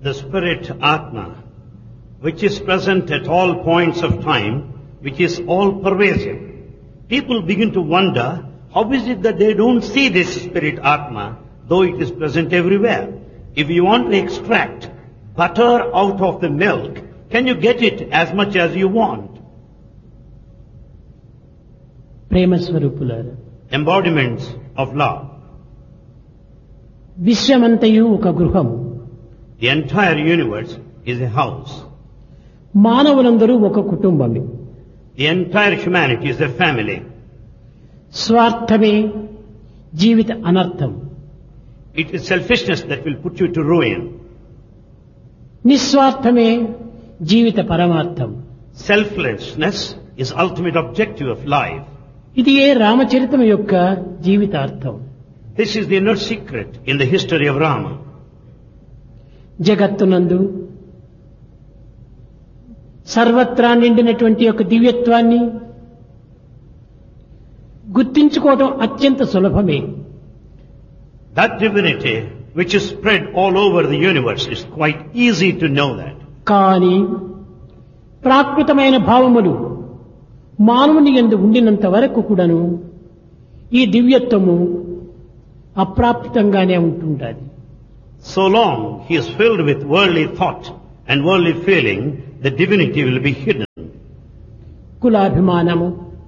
the spirit Atma, which is present at all points of time, which is all pervasive. People begin to wonder, how is it that they don't see this spirit Atma, though it is present everywhere? If you want to extract butter out of the milk, can you get it as much as you want? Prema స్వరూపులారు Embodiments of love. విశ్వమంతయు ఒక గృహము The entire universe is a house. మానవులందరూ ఒక కుటుంబమే The entire humanity is a family. స్వార్థమే జీవిత అనర్థం It is selfishness that will put you to ruin. నిస్వార్థమే జీవిత పరమార్థం Selflessness is ultimate objective of life. ఇది ఏ రామచరితం యొక్క జీవితార్థం This is the inner secret in the history of Rama. జగత్తునందు సర్వత్రా నిండినటువంటి యొక్క దివ్యత్వాన్ని గుర్తించుకోవటం అత్యంత సులభమే That divinity which is spread all over the universe is quite easy to know that. కానీ ప్రాకృతమైన భావములు మానవుని ఎందు ఉండినంత వరకు కూడాను ఈ దివ్యత్వము అప్రాప్తంగానే ఉంటుంటుంది So long he is filled with worldly thought and worldly feeling, the divinity will be hidden. కులాభిమానము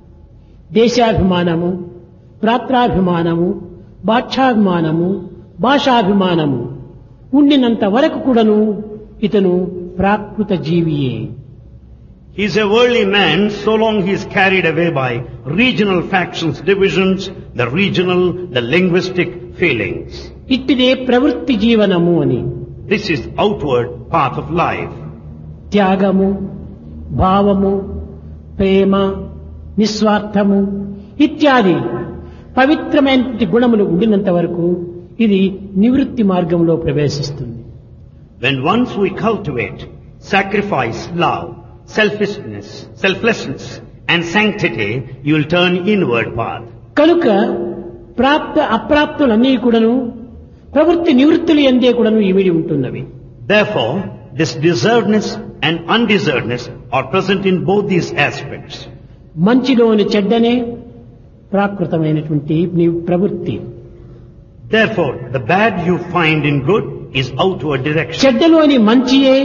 దేశాభిమానము ప్రాత్రాభిమానము బాధ్యాభిమానము భాషాభిమానము ఉండినంత వరకు కూడాను ఇతను ప్రాకృత జీవియే He is a worldly man so long he is carried away by regional factions, divisions, the regional, the linguistic feelings. ఇట్టిదే ప్రవృత్తి జీవనము అని This is outward path of life. త్యాగము భావము ప్రేమ నిస్వార్థము ఇత్యాది పవిత్రమైనటువంటి గుణములు ఉండినంత వరకు ఇది నివృత్తి మార్గంలో ప్రవేశిస్తుంది When once we cultivate sacrifice, love, selfishness, selflessness and sanctity, you will turn inward path. కనుక ప్రాప్త అప్రాప్తులన్నీ కూడాను ప్రవృత్తి నివృత్తులు ఎందే కూడాను ఇమిడి ఉంటున్నవి Therefore, this deservedness and undeservedness are present in both these aspects. మంచిలోని చెడ్డనే ప్రాకృతమైనటువంటి నీ ప్రవృత్తి Therefore, the bad you find in good is outward direction. చెడ్డలోని మంచియే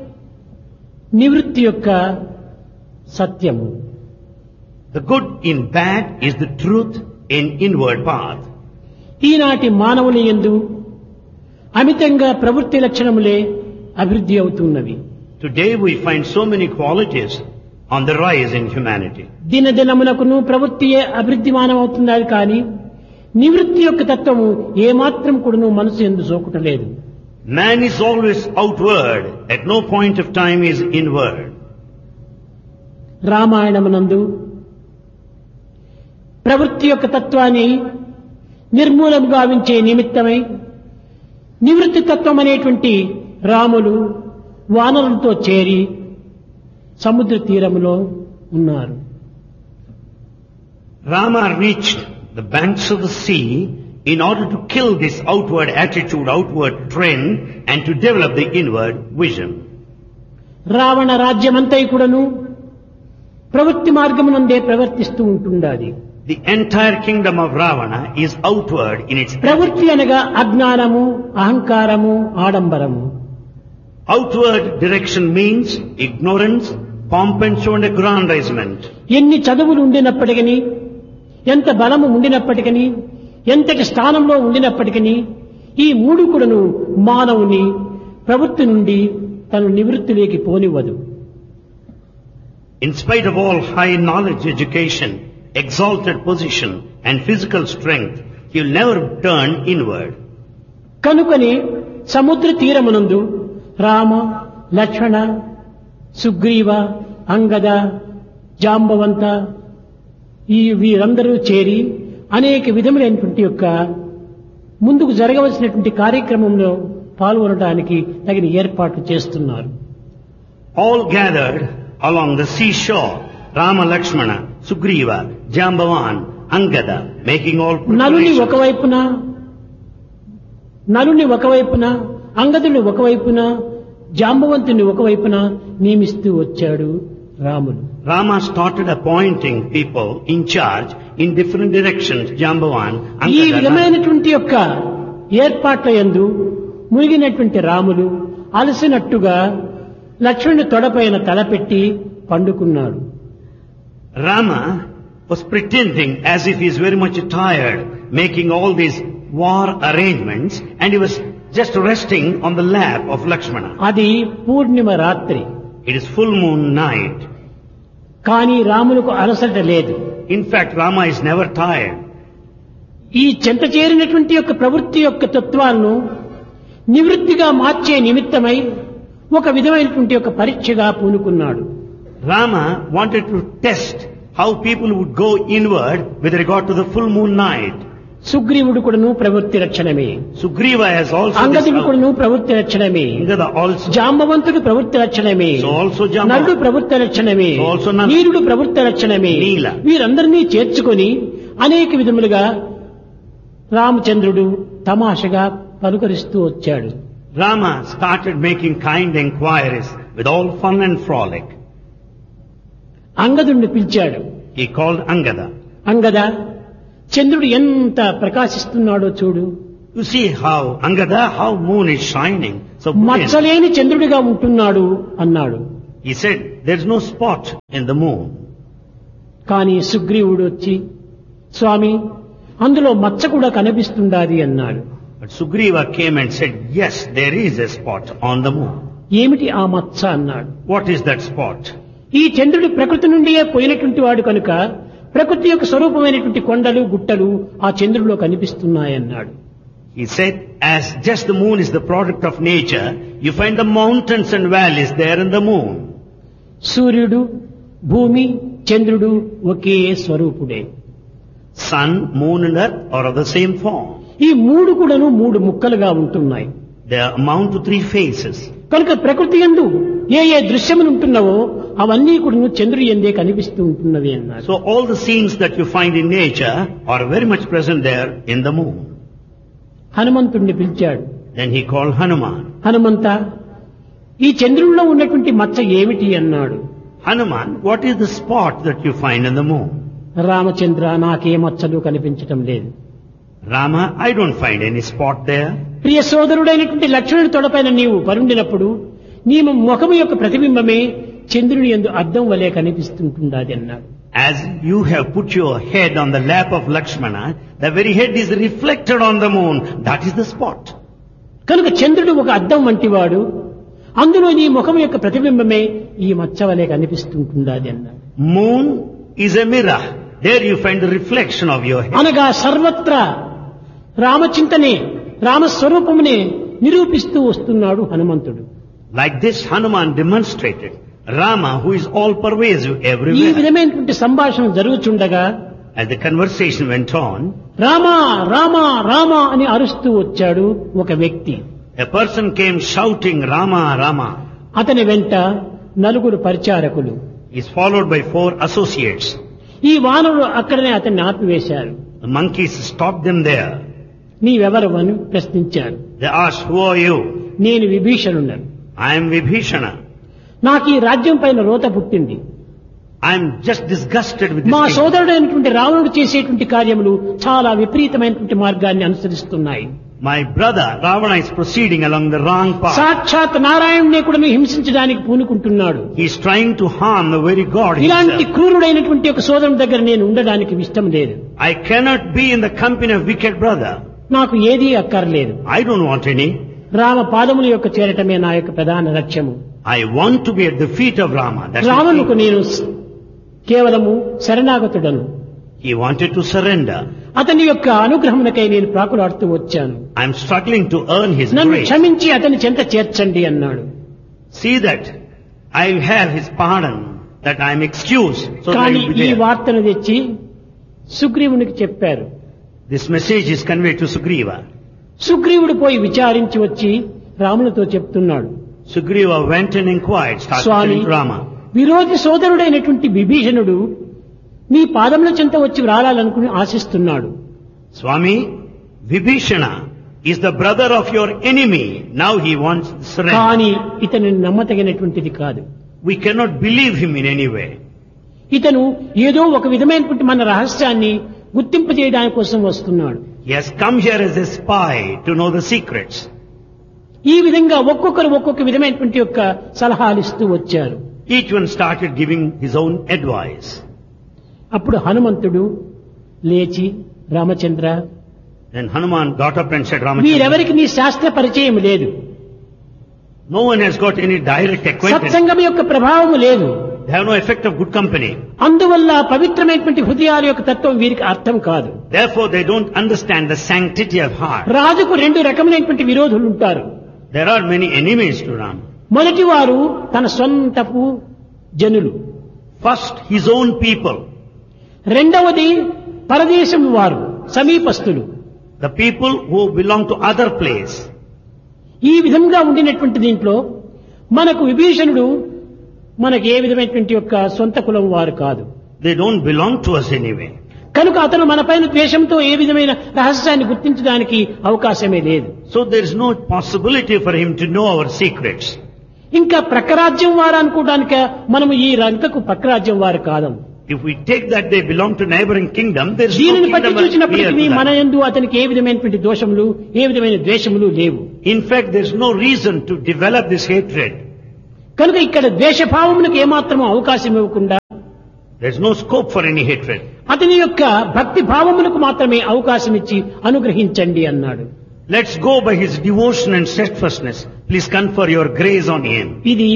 నివృత్తి యొక్క సత్యము The good in bad is the truth in inward path. ఈనాటి మానవుని ఎందు అమితంగా ప్రవృత్తి లక్షణములే అభివృద్ధి అవుతున్నవి Today we find so many qualities on the rise in humanity. దినదినమునకును ప్రవృత్తియే అభివృద్ధిమానం అవుతున్నది కానీ నివృత్తి యొక్క తత్వము ఏమాత్రం కూడాను మనసు ఎందు సోకుటలేదు Man is always outward, at no point of time is inward. రామాయణమునందు ప్రవృత్తి యొక్క తత్వాన్ని నిర్మూలం గావించే నిమిత్తమై నివృత్తి తత్వం అనేటువంటి రాములు వానరులతో చేరి సముద్ర తీరములో ఉన్నారు Rama reached the banks of the sea in order to kill this outward attitude, outward trend, and to develop the inward vision. Ravana రాజ్యమంతై కూడాను ప్రవృత్తి మార్గమునందే ప్రవర్తిస్తూ ఉంటుండాలి The entire kingdom of Ravana is outward in its ప్రవృత్తి అనగా అజ్ఞానము అహంకారము ఆడంబరము outward direction means ignorance, pomp and show and aggrandizement. ఎన్ని చదువులు ఉండినప్పటికీ ఎంత బలము ఉండినప్పటికీ ఎంతటి స్థానంలో ఉండినప్పటికీ ఈ మూడు కూడాను మానవుని ప్రవృత్తి నుండి తను నివృత్తిలోకి పోనివ్వదు In spite of all high knowledge, education, exalted position and physical strength, he will never turn inward. కనుకని సముద్ర తీరమునందు రామ లక్ష్మణ సుగ్రీవ అంగద జాంబవంత ఈ వీరందరూ చేరి అనేక విధములైనటువంటి యొక్క ముందుకు జరగవలసినటువంటి కార్యక్రమంలో పాల్గొనడానికి తగిన ఏర్పాట్లు చేస్తున్నారు All gathered along the seashore, Rama, Lakshmana, Sugriva, Jambavan, Angada, making all నలుని preparations. ఒకవైపున నలుని ఒకవైపున అంగదుని ఒకవైపున జాంబవంతుని ఒకవైపున నియమిస్తూ వచ్చాడు రాముడు Rama started appointing people in charge in different directions. Jambavan, ఈ Angada, విధమైనటువంటి యొక్క ఏర్పాట్ల యందు మునిగినటువంటి రాములు అలసినట్టుగా లక్ష్మణుని తొడపైన తలపెట్టి పండుకున్నాడు Rama was pretending as if he is very much tired, making all these war arrangements, and he was just resting on the lap of Lakshmana. అది పూర్ణిమ రాత్రి It is full moon night. కానీ రాములకు అలసట లేదు In fact, Rama is never tired. ఈ చెంత చేరినటువంటి యొక్క ప్రవృత్తి యొక్క తత్వాలను నివృత్తిగా మార్చే నిమిత్తమై ఒక విధమైనటువంటి ఒక పరీక్షగా పూనుకున్నాడు Rama wanted to test how people would go inward with regard to the full moon night. సుగ్రీవుడు కూడాను ప్రవృత్తి రక్షణమే Sugriva has also అంగదుడు this, కూడాను ప్రవృత్తి రక్షణమే Angada also, జాంబవంతుడు ప్రవృత్తి లక్షణమే so also నరుడు Jamba. ప్రవృత్తి లక్షణమే So also Nal. నీరుడు ప్రవృత్తి లక్షణమే నీల. వీరందరినీ చేర్చుకొని అనేక విధములుగా రామచంద్రుడు తమాషగా పలుకరిస్తూ వచ్చాడు Rama started making kind enquiries with all fun and frolic. అంగదుడిని పిలిచాడు He called Angada. అంగద చంద్రుడు ఎంత ప్రకాశిస్తున్నాడో చూడు You see how, Angada, how moon is shining. So brilliant. మచ్చలేని చంద్రుడిగా ఉంటున్నాడు అన్నాడు He said, there's no spot in the moon. కానీ సుగ్రీవుడు వచ్చి స్వామి అందులో మచ్చ కూడా కనిపిస్తుండాది అన్నాడు But Sugriva came and said, yes, there is a spot on the moon. ఏమిటి ఆ మచ్చ అన్నాడు What is that spot? ఈ చంద్రుడు ప్రకృతి నుండియే పోయినటువంటి వాడు కనుక ప్రకృతి యొక్క స్వరూపమైనటువంటి కొండలు గుట్టలు ఆ చంద్రుడిలో కనిపిస్తున్నాయన్నాడు He said, as just the moon is the product of nature, you find the mountains and valleys there in the moon. సూర్యుడు భూమి చంద్రుడు ఒకే స్వరూపుడే Sun, moon and earth are of the same form. ఈ మూడు కూడాను మూడు ముక్కలుగా ఉంటున్నాయి They amount to three faces. కనుక ప్రకృతి ఎందు ఏ ఏ దృశ్యములు ఉంటున్నావో అవన్నీ కూడా చంద్రుడి ఎందే కనిపిస్తూ ఉంటున్నవి అన్నారు So all the scenes that you find in nature are very much present there in the moon. హనుమంతుణ్ణి పిలిచాడు Then he called Hanuman. Hanumantha ఈ చంద్రుల్లో ఉన్నటువంటి మచ్చ ఏమిటి అన్నాడు Hanuman, what is the spot that you find in the moon? Ramachandra నాకే మచ్చలు కనిపించటం లేదు Rama, I don't find any spot there. ప్రియ సోదరుడైనటువంటి లక్ష్మణుడి తొడపైన నీవు పరుండినప్పుడు నీ ముఖము యొక్క ప్రతిబింబమే చంద్రుని ఎందు అద్దం వలె కనిపిస్తుంటున్నది అన్నాడు As you have put your head on the lap of Lakshmana, the very head is reflected on the moon. That is the spot. కనుక చంద్రుడు ఒక అద్దం వంటివాడు అందులో నీ ముఖం యొక్క ప్రతిబింబమే ఈ మచ్చ వలె కనిపిస్తుంటున్నది అన్నాడు Moon is a mirror. There you find the reflection of your head. అనగా సర్వత్రా రామచింతనే రామస్వరూపమునే నిరూపిస్తూ వస్తున్నాడు హనుమంతుడు Like this, Hanuman demonstrated Rama, who is all pervasive ఈ everywhere. విధమైనటువంటి సంభాషణ జరుగుచుండగా As the conversation went on, Rama Rama Rama అని అరుస్తూ వచ్చాడు ఒక వ్యక్తి a person came shouting Rama, Rama. అతని వెంట నలుగురు పరిచారకులు He is followed by four associates. ఈ వానరులు అక్కడనే అతన్ని ఆపివేశారు The monkeys stopped them there. నీవెవరు అని ప్రశ్నించారు They asked, who are you? నేను విభీషణున్నాను I am Vibhishana. నాకు ఈ రాజ్యం పైన రోత పుట్టింది I am just disgusted with this మా kingdom. సోదరుడైనటువంటి రావణుడు చేసేటువంటి కార్యములు చాలా విపరీతమైనటువంటి మార్గాన్ని అనుసరిస్తున్నాయి My brother Ravana is proceeding along the wrong path. సాక్షాత్ నారాయణునే కూడా హింసించడానికి పూనుకుంటున్నాడు He is trying to harm the very God ఇలాంటి himself. క్రూరుడైనటువంటి ఒక సోదరుని దగ్గర నేను ఉండడానికి ఇష్టం లేదు I cannot be in the company of wicked brother. నాకు ఏదీ అక్కర్లేదు I don't want any. Rama పాదముల యొక్క చేరటమే నా యొక్క ప్రధాన లక్ష్యము I want to be at the feet of Rama. That's రావణుకు the నేను స్- కేవలము శరణాగతుడను He wanted to surrender. అతని యొక్క అనుగ్రహమునకై నేను ప్రాకులాడుతూ వచ్చాను I am struggling to earn his నన్ను grace. క్షమించి అతని చెంత చేర్చండి అన్నాడు See that I have his pardon, that I am excused. So that I కానీ will be ఈ there. వార్తను తెచ్చి సుగ్రీవునికి చెప్పారు This message is conveyed to Sugriva. సుగ్రీవుడు పోయి విచారించి వచ్చి రామునితో చెప్తున్నాడు Sugriva went and inquired, started Swamy telling to Rama. విరోధి సోదరుడైనటువంటి విభీషణుడు నీ పాదముల చెంత వచ్చి రాలాలనుకుని ఆశిస్తున్నాడు Swami, Vibhishana is the brother of your enemy. Now he wants surrender. కానీ ఇతను నమ్మతగినటువంటిది కాదు We cannot believe him in any way. ఇతను ఏదో ఒక విధమైనటువంటి మన రహస్యాన్ని గుర్తింపు చేయడానికి కోసం వస్తున్నాడు He has come here as a spy to know the secrets. ఈ విధంగా ఒక్కొక్కరు ఒక్కొక్క విధమైనటువంటి యొక్క సలహాలు ఇస్తూ వచ్చారు Each one started giving his own advice. అప్పుడు హనుమంతుడు లేచి Ramachandra Then Hanuman got up and said, Ramachandra, వీరెవరికి నీ శాస్త్ర పరిచయం లేదు no one has got any direct acquaintance. సత్సంగం యొక్క ప్రభావం లేదు They have no effect of good company. అందువల్ల పవిత్రమైనటువంటి హృదయాల యొక్క తత్వం వీరికి అర్థం కాదు Therefore, they don't understand the sanctity of heart. రాజుకు రెండు రకములైనటువంటి విరోధులు ఉంటారు There are many enemies to Ram. మొదటి వారు తన సొంతపు జనులు First, his own people. రెండవది పరదేశం వారు సమీపస్తులు The people who belong to other place. ఈ విధంగా ఉండినటువంటి దీంట్లో మనకు విభీషణుడు మనకు ఏ విధమైనటువంటి యొక్క సొంత కులం వారు కాదు They don't belong to us anyway. కనుక అతను మనపైన ద్వేషంతో ఏ విధమైన రహస్యాన్ని గుర్తించడానికి అవకాశమే లేదు So there is no possibility for him to know our secrets. ఇంకా ప్రక్కరాజ్యం వారు అనుకోవడానికి మనము ఈ రంకకు ప్రక్కరాజ్యం వారు కాదం If we take that they belong to neighboring kingdom, there is no దీనిని బట్టి kingdom near చూసినప్పటికీ to మన that. యందు అతనికి ఏ విధమైనటువంటి దోషములు ఏ విధమైన ద్వేషములు లేవు In fact, there is no reason to develop this hatred. కనుక ఇక్కడ ద్వేషభావములకు ఏమాత్రం అవకాశం ఇవ్వకుండా There is no scope for any hatred. అతని యొక్క భక్తి భావములకు మాత్రమే అవకాశం ఇచ్చి అనుగ్రహించండి అన్నాడు Let's go by his devotion and steadfastness. Please confer your grace on him. ఇది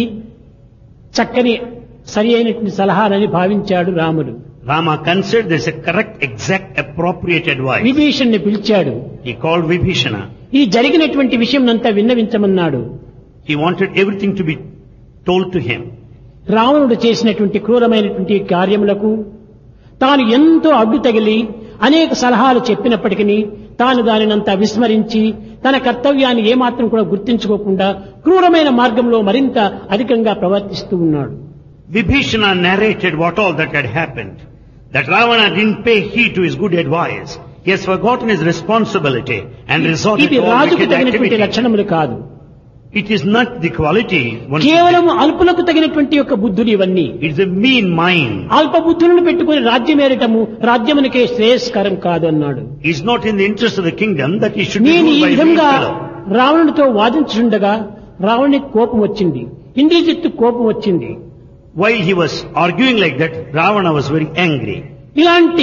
చక్కని సరి అయినటువంటి సలహానని భావించాడు రాముడు Rama considered this a correct, exact, appropriate advice. విభీషణ్ణి పిలిచాడు He called Vibhishana. ఈ జరిగినటువంటి విషయం అంతా విన్నవించమన్నాడు He wanted everything to be told to him. రావణుడు చేసినటువంటి క్రూరమైనటువంటి కార్యములకు తాను ఎంతో అడ్డు తగిలి అనేక సలహాలు చెప్పినప్పటికీ తాను దానినంతా విస్మరించి తన కర్తవ్యాన్ని ఏమాత్రం కూడా గుర్తించుకోకుండా క్రూరమైన మార్గంలో మరింత అధికంగా ప్రవర్తిస్తూ ఉన్నాడు Vibhishana narrated what all that had happened. That Ravana didn't pay heed to his good advice. He has forgotten his responsibility and resorted ఇది to all రాజుకు wicked తగినటువంటి activity. లక్షణములు కాదు It is not the quality one should కేవలం అల్పులకు తగినటువంటి యొక్క బుద్ధులు ఇవన్నీ take. It's a mean mind. అల్ప బుద్ధులను పెట్టుకుని రాజ్యమేరటము రాజ్యమునికే శ్రేయస్కరం కాదు అన్నాడు It's not in the interest of the kingdom that he should be నేను ఈ ruled by a mean విధంగా fellow. రావణుడితో వాదించుండగా రావణునికి కోపం వచ్చింది ఇంద్రజిత్తు కోపం వచ్చింది While he was arguing like that, Ravana was very angry. ఇలాంటి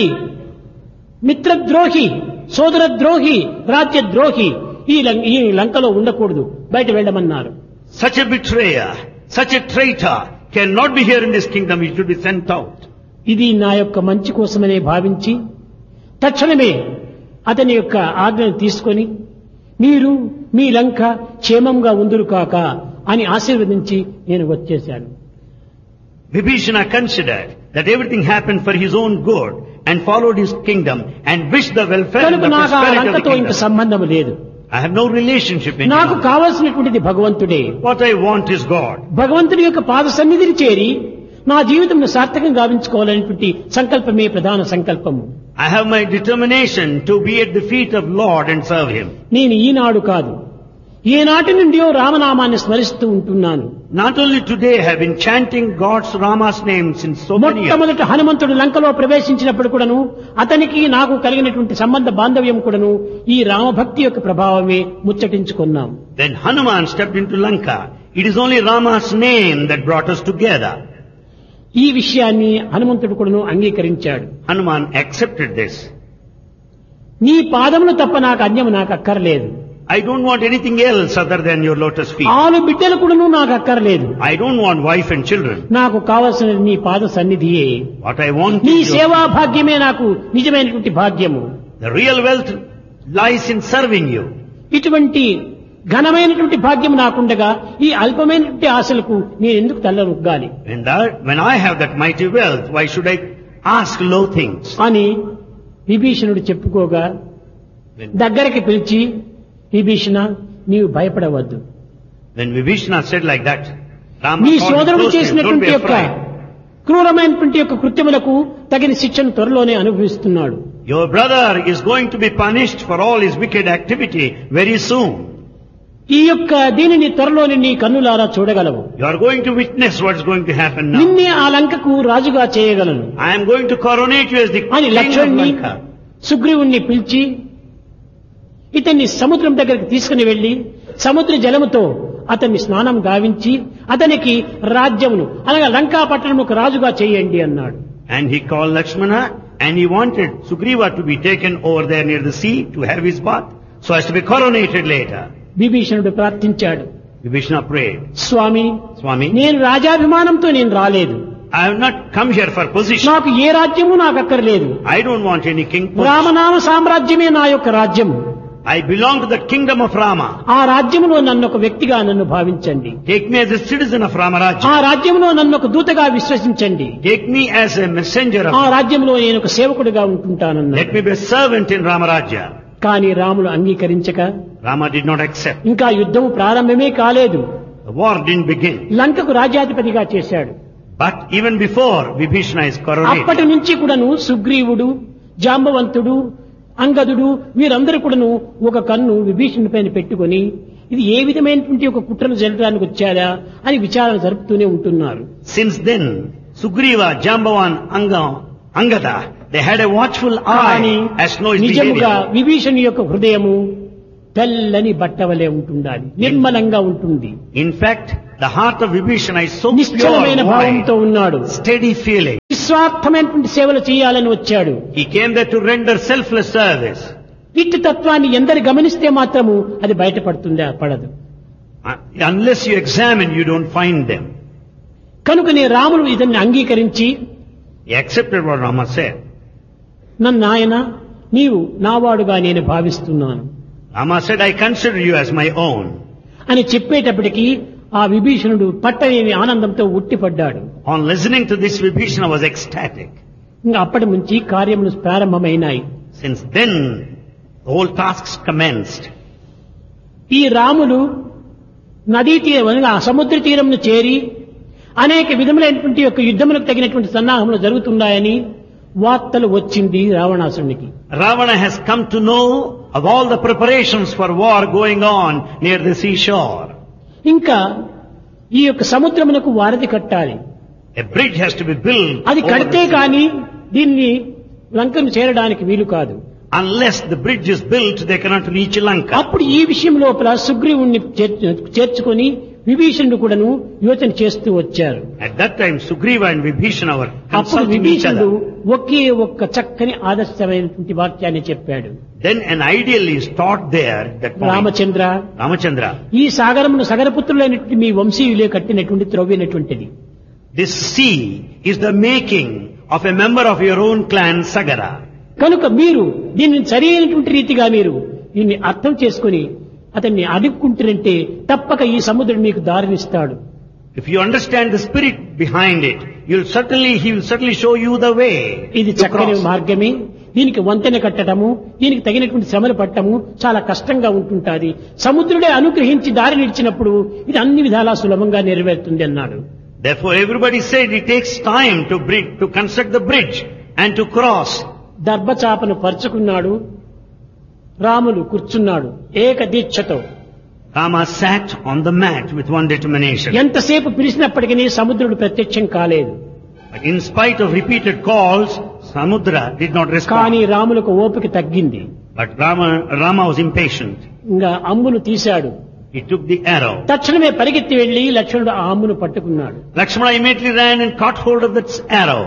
మిత్రద్రోహి సోదరద్రోహి రాజ్యద్రోహి ఈ లం- ఈ లంకలో ఉండకూడదు బయట వెళ్ళమన్నారు Such a betrayer, such a traitor cannot be here in this kingdom. He should be sent out. ఇది నా యొక్క మంచి కోసమనే భావించి తక్షణమే అతని యొక్క ఆజ్ఞను తీసుకొని మీరు మీ లంక క్షేమంగా ఉందురు కాక అని ఆశీర్వదించి నేను వచ్చేశాను Vibhishana considered that everything happened for his own good and followed his kingdom and wished the welfare and కనుక the నాకు ఆ prosperity of the లంకతో ఇంక kingdom. సంబంధం లేదు I have no relationship in నాకు it. కావలసినటువంటిది భగవంతుడే What I want is God. భగవంతుని యొక్క పాద సన్నిధిని చేరి నా జీవితంను సార్థకం గావించుకోవాలనేటువంటి సంకల్పమే ప్రధాన సంకల్పము I have my determination to be at the feet of Lord and serve Him. నేను ఈనాడు కాదు ఏనాటి నుండియో రామనామాన్ని స్మరిస్తూ ఉంటున్నాను Not only today I have been chanting God's Rama's name since so many years. మొట్టమొదట హనుమంతుడు లంకలో ప్రవేశించినప్పుడు కూడాను అతనికి నాకు కలిగినటువంటి సంబంధ బాంధవ్యం కూడాను ఈ రామభక్తి యొక్క ప్రభావమే ముచ్చటించుకున్నాం When Hanuman stepped into Lanka, it is only Rama's name that brought us together. ఈ విషయాన్ని హనుమంతుడు కూడాను అంగీకరించాడు Hanuman accepted this. నీ పాదములు తప్ప నాకు అన్యము నాకు అక్కర్లేదు I don't want anything else other than your lotus feet. ఆలు బిడ్డలు కూడాను నాకు అక్కర్లేదు I don't want wife and children. నాకు కావలసినది నీ పాద సన్నిధియే What I want నీ is your- సేవా భాగ్యమే నాకు నిజమైనటువంటి భాగ్యము the real wealth lies in serving you. ఇటువంటి ఘనమైనటువంటి భాగ్యం నాకుండగా ఈ అల్పమైనటువంటి ఆశలకు నేను ఎందుకు తల్లరుగ్గాలి When that, when I have that mighty wealth, why should I ask low things? అని విభీషణుడు చెప్పుకోగా When, దగ్గరికి పిలిచి విభీషణ నీవు భయపడవద్దు when Vibhishana said like that, Rama నీ called him సోదరుడు close to him, don't చేసినటువంటి be యొక్క afraid. క్రూరమైనటువంటి యొక్క కృత్యములకు తగిన శిక్షను త్వరలోనే అనుభవిస్తున్నాడు Your brother is going to be punished for all his wicked activity very soon. ఈ యొక్క దీనిని త్వరలోనే నీ కన్నులారా చూడగలవు You are going to witness what's going to happen now. నిన్నే ఆ లంకకు రాజుగా చేయగలను I am going to coronate you as the అని king of లక్ష్మణ్ణి Lanka. సుగ్రీవుణ్ణి పిలిచి ఇతన్ని సముద్రం దగ్గరికి తీసుకుని వెళ్లి సముద్ర జలముతో అతన్ని స్నానం గావించి అతనికి రాజ్యమును అనగా లంకా పట్టణముకు రాజుగా చేయండి అన్నాడు And he called Lakshmana and he wanted Sugriva to be taken over there near the sea to have his bath so as to be coronated later. విభీషణుడు ప్రార్థించాడు Vibhishana prayed, స్వామి Swami, నేను రాజాభిమానంతో నేను రాలేదు I have not come here for position. నాకు ఏ రాజ్యము నాకు అక్కర్లేదు I don't want any king position. రామనామ సామ్రాజ్యమే నా యొక్క రాజ్యము I belong to the kingdom of Rama. ఆ రాజ్యములో నన్ను ఒక వ్యక్తిగా నన్ను భావించండి Take me as a citizen of ఆ Ramarajya. రాజ్యంలో నన్ను ఒక దూతగా విశ్వసించండి Take me as a messenger ఆ of రాజ్యంలో నేను ఒక సేవకుడిగా ఉంటుంటానన్నాడు Let me be a servant in Ramarajya. కానీ Ramulu అంగీకరించక Rama did not accept. ఇంకా యుద్ధం ప్రారంభమే కాలేదు The war didn't begin. లంకకు రాజ్యాధిపతిగా చేశాడు But even before Vibhishana is అప్పటి coronated, నుంచి కూడాను సుగ్రీవుడు జాంబవంతుడు అంగదుడు వీరందరూ కూడాను ఒక కన్ను విభీషణుడి పైన పెట్టుకొని ఇది ఏ విధమైనటువంటి ఒక కుట్రను జరగడానికి వచ్చారా అని విచారణ జరుపుతూనే ఉంటున్నారు since then, Sugriva, Jambavan, Anga, Angada, they had a watchful కానీ eye as know his నిజముగా behavior. విభీషణి యొక్క హృదయము తెల్లని బట్టవలే ఉంటుండాలి నిర్మలంగా ఉంటుంది In fact, the heart of Vibhishana is so నిశ్చలమైన pure, భావంతో wide, ఉన్నాడు steady feeling. నిస్వార్థమైనటువంటి సేవలు చేయాలని వచ్చాడు He came there to render selfless service. ఇట్టి తత్వాన్ని ఎందరు గమనిస్తే మాత్రము అది బయటపడుతుందా పడదు Uh, Unless you examine, you don't find them. కనుకనే రాముడు ఇతన్ని అంగీకరించి He accepted what Rama said. నన్ను ఆయన నీవు నావాడుగా నేను భావిస్తున్నాను Rama said, I consider you as my own. అని చెప్పేటప్పటికి ఆ విభీషణుడు పట్టలేని ఆనందంతో ఉట్టిపడ్డాడు On listening to this, Vibhishana was ecstatic. ఇంకా అప్పటి నుంచి కార్యములు ప్రారంభమైనాయి Since then, the whole tasks commenced. ఈ రాములు నదీ తీరం ఆ సముద్ర తీరంను చేరి అనేక విధములైనటువంటి యొక్క యుద్ధములకు తగినటువంటి సన్నాహములు జరుగుతున్నాయని వార్తలు వచ్చింది రావణాసురునికి Ravana has come to know of all the preparations for war going on near the seashore. ఇంకా ఈ యొక్క సముద్రమునకు వారధి కట్టాలి A bridge has to be built. అది over కడితే the sea. కాని దీన్ని లంకను చేరడానికి వీలు కాదు Unless the bridge is built, they cannot reach Lanka. అప్పుడు ఈ విషయం లోపల సుగ్రీవుణ్ణి చేర్చు- చేర్చుకొని విభీషణుడు కూడాను యోచన చేస్తూ వచ్చారు At that time, Sugriva and Vibhishana were అప్పుడు consulting each విభీషణుడు other. ఒకే ఒక్క చక్కని ఆదర్శమైనటువంటి వాక్యాన్ని చెప్పాడు Then an ideal is taught there at that point. Ramachandra Ramachandra, ఈ సాగరమును సగరపుత్రులైనటువంటి మీ వంశీయులే కట్టినటువంటి త్రవ్వినటువంటిది this sea is the making of a member of your own clan, Sagara. కనుక మీరు దీన్ని సరైనటువంటి రీతిగా మీరు దీన్ని అర్థం చేసుకుని అతన్ని అడుక్కుంటారంటే తప్పక ఈ సముద్రుడు మీకు దారినిస్తాడు If you understand the spirit behind it, you'll certainly, he will certainly show you the way ఇది to చక్కని cross. మార్గమే దీనికి వంతెన కట్టడము దీనికి తగినటువంటి శ్రమలు పట్టము చాలా కష్టంగా ఉంటుంటాది సముద్రుడే అనుగ్రహించి దారి నిడిచినప్పుడు ఇది అన్ని విధాలా సులభంగా నెరవేరుతుంది అన్నాడు Therefore, everybody said it takes time to bridge, to construct the bridge and to cross. దర్భచాపను పరుచుకున్నాడు Ramulu కూర్చున్నాడు ఏక దీక్షతో Rama sat on the mat with one determination. ఎంతసేపు పిలిచినప్పటికీ సముద్రుడు ప్రత్యక్షం కాలేదు But in spite of repeated calls, Samudra did not కానీ respond. రాములకు ఓపిక తగ్గింది But Rama, Rama was impatient. ఇంకా అమ్మును తీశాడు He took the arrow. తక్షణమే పరిగెత్తి వెళ్లి లక్ష్మణుడు ఆ అమ్మును పట్టుకున్నాడు Lakshmana immediately ran and caught hold of that arrow.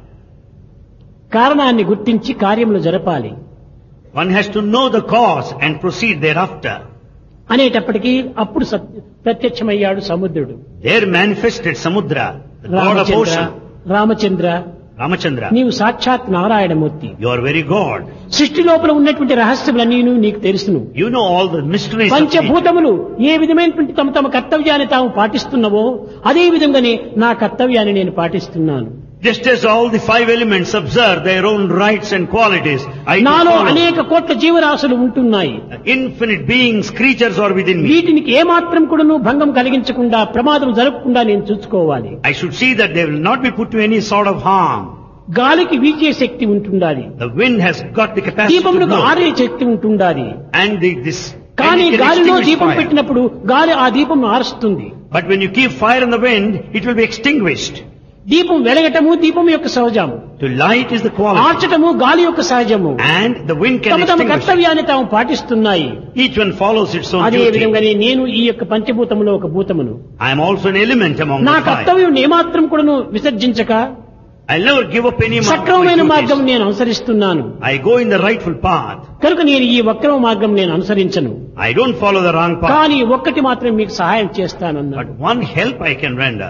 కారణాన్ని గుర్తించి కార్యములు జరపాలి One has to know the cause and proceed thereafter. అనేటప్పటికీ అప్పుడు సత్- ప్రత్యక్షమయ్యాడు సముద్రుడు There manifested Samudra, the god of Ramachandra ocean. Ramachandra Ramachandra, నీవు సాక్షాత్ Narayanamurthy you are very God. సృష్టి లోపల ఉన్నటువంటి రహస్యములన్నీ నీకు తెలుసును You know all the mysteries of nature. పంచభూతములు ఏ విధమైనటువంటి తమ తమ కర్తవ్యాన్ని తాము పాటిస్తున్నవో అదే విధంగానే నా కర్తవ్యాన్ని నేను పాటిస్తున్నాను Just as all the five elements observe their own rights and qualities, I do నాలో follow. అనేక కోట్ల జీవరాశులు ఉంటున్నాయి Infinite beings, creatures are within me. వీటికి ఏమాత్రం కూడాను భంగం కలిగించకుండా ప్రమాదం జరగకుండా నేను చూసుకోవాలి I should see that they will not be put to any sort of harm. గాలికి వీచే శక్తి ఉంటుండాలి The wind has got the capacity to దీపమునకు blow. ఆరే శక్తి ఉంటుండాలి And the, this, కానీ and it can గాలిలో extinguish దీపం fire. పెట్టినప్పుడు గాలి ఆ దీపం ఆరుస్తుంది But when you keep fire in the wind, it will be extinguished. దీపం వెలగటము దీపం యొక్క సహజము To light is the quality. ఆర్చటము గాలి యొక్క సహజము And the wind can తమ తమ extinguish. it. కర్తవ్యాన్ని తాము పాటిస్తున్నాయి Each one follows its own అదే duty. విధంగానే నేను ఈ యొక్క పంచభూతములో ఒక భూతమును I am also an element among నా the five. కర్తవ్యం ఏమాత్రం కూడాను విసర్జించక I'll never give up any of my సక్రమమైన మార్గం duties. నేను అనుసరిస్తున్నాను I go in the rightful path. కనుక నేను ఈ వక్రమ మార్గం నేను అనుసరించను I don't follow the wrong path. కానీ ఒక్కటి మాత్రం మీకు సహాయం చేస్తానన్నాడు But one help I can render.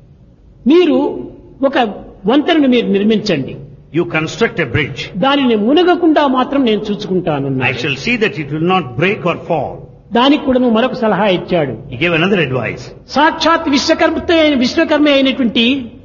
మీరు ఒక వంతెనను మీరు నిర్మించండి You construct a bridge. దానిని మునగకుండా మాత్రం నేను చూసుకుంటాను I shall see that it will not break or fall. దానికి కూడా నువ్వు మరొక సలహా ఇచ్చాడు He gave another advice. సాక్షాత్ విశ్వకర్మతో అయిన విశ్వకర్మ అయినటువంటి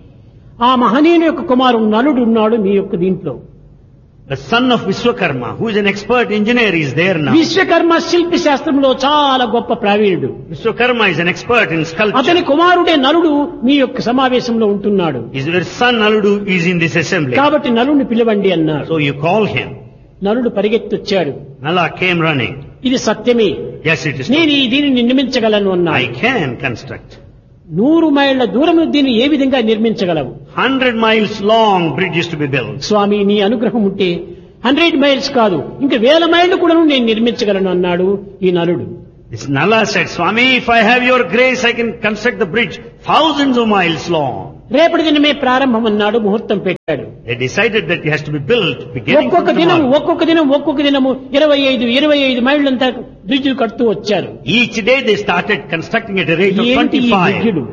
ఆ మహనీయుని యొక్క కుమారుడు నలుడు ఉన్నాడు మీ యొక్క దీంట్లో The son of Vishwakarma, who is an expert engineer, is there now. Vishwakarma శిల్పి శాస్త్రంలో చాలా గొప్ప ప్రావీణుడు Vishwakarma is an expert in అతని sculpture. కుమారుడే నలుడు మీ యొక్క సమావేశంలో ఉంటున్నాడు His son Naludu is in this assembly. కాబట్టి నలుడిని పిలవండి అన్నాడు So you call him. నలుడు పరిగెత్తొచ్చాడు Nala came running. ఇది సత్యమే Yes, it is. నేను true. ఈ దీనిని నిర్మించగలను I అన్నాడు can construct. నూరు మైళ్ళ దూరం దీన్ని ఏ విధంగా నిర్మించగలవు Hundred miles long bridge is to be built. స్వామి నీ అనుగ్రహం ఉంటే హండ్రెడ్ మైల్స్ కాదు ఇంకా వేల మైళ్ళు కూడా నేను నిర్మించగలను అన్నాడు ఈ నలుడు This Nala said, Swami, if I have your grace, I can construct the bridge thousands of miles long. రేపటి దినమే ప్రారంభం అన్నాడు ముహూర్తం పెట్టాడు They decided that it has to be built beginning ఒక్కొక్క from దినం tomorrow. ఒక్కొక్క దినం ఒక్కొక్క దినము ఇరవై ఐదు ఇరవై ఐదు మైళ్ళంతా బ్రిడ్జ్ కడుతూ వచ్చారు Each day they started constructing at a rate of ఏంటి ఈ 25. బ్రిడ్జులు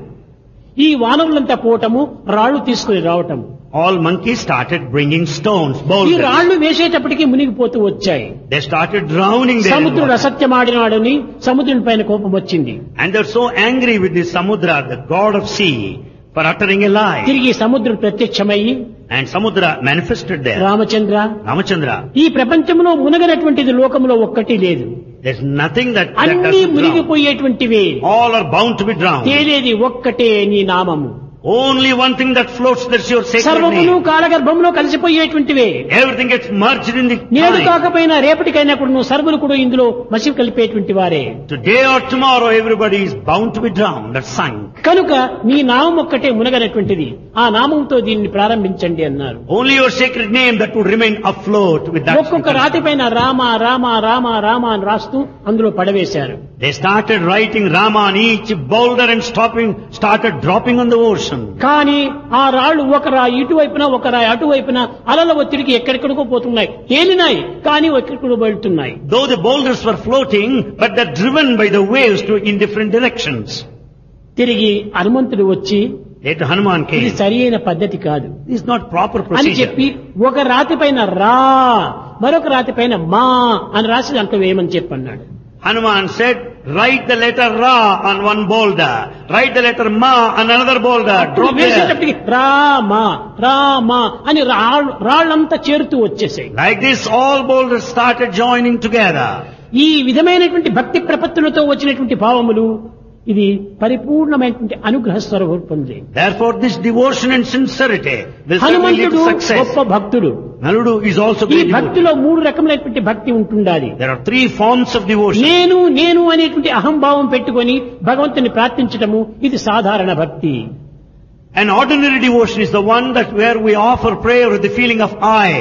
ఈ వానరులంతా పోవటము రాళ్లు తీసుకుని రావటం All monkeys started bringing stones, ఈ boulders. రాళ్లు వేసేటప్పటికి మునిగిపోతూ వచ్చాయి They started drowning there. in సముద్రుడు water. అసత్యమాడినాడని సముద్రుని పైన కోపం వచ్చింది And they're so angry with this Samudra, the god of sea, for uttering a lie. తిరిగి సముద్రుడు ప్రత్యక్షమయ్యి And Samudra manifested there. Ramachandra Ramachandra, ఈ ప్రపంచంలో మునగనటువంటిది లోకంలో ఒక్కటి లేదు there's nothing that, that అన్ని doesn't drown. మునిగిపోయేటువంటివే All are bound to be drowned. తేలేది ఒక్కటే నీ నామము Only one thing that floats, that's your sacred సర్వమును name. కాలగర్భంలో కలిసిపోయేటువంటివే Everything gets merged in the నేడు time. కాకపోయినా రేపటికైనా కూడా నువ్వు సర్వులు కూడా ఇందులో మసి కలిపేటువంటి వారే Today or tomorrow, everybody is bound to be drowned or sunk. కనుక నీ నామం ఒక్కటే మునగనటువంటిది ఆ నామంతో దీన్ని ప్రారంభించండి అన్నారు Only your sacred name that would remain afloat with that. ఒక్కొక్క రాతి పైన రామ రామ రామ రామ అని రాస్తూ అందులో పడవేశారు They started writing Rama on each boulder and stopping, started dropping on the ocean. కానీ ఆ రాళ్లు ఒక రాయి ఇటువైపున ఒక రాయి అటువైపున అలల ఒత్తిడికి ఎక్కడెక్కడికో పోతున్నాయి తేలినాయి కానీ ఎక్కడికో వెళ్తున్నాయి Though the boulders were floating, but they're driven by the waves to in different directions. తిరిగి హనుమంతుడు వచ్చి Later Hanuman ఇది came. సరి అయిన పద్ధతి కాదు This is not proper అని procedure. చెప్పి ఒక రాతి పైన రా మరొక రాతి పైన మా అని రాసి దాంట్లో వేయమని చెప్పి అన్నాడు Hanuman said, write the letter Ra on one boulder, write the letter Ma on another boulder, అప్పుడు drop there. వేసేటప్పటికి రామా రామా అని రాళ్ళు రాళ్ళంతా చేరుతూ వచ్చేసాయి Like this, all boulders started joining together. ఈ విధమైనటువంటి భక్తి ప్రపత్తులతో వచ్చినటువంటి భావములు ఇది పరిపూర్ణమైనటువంటి అనుగ్రహ స్వరూపంది Therefore, this devotion and sincerity will certainly lead హనుమంతుడు to success. గొప్ప భక్తుడు Naludu is also ఈ great devotee. భక్తిలో మూడు రకములైనటువంటి భక్తి ఉంటుండాలి There are three forms of devotion. నేను నేను అనేటువంటి అహంభావం పెట్టుకొని భగవంతుని ప్రార్థించటము ఇది సాధారణ భక్తి An ordinary devotion is the one that where we offer prayer with the feeling of I.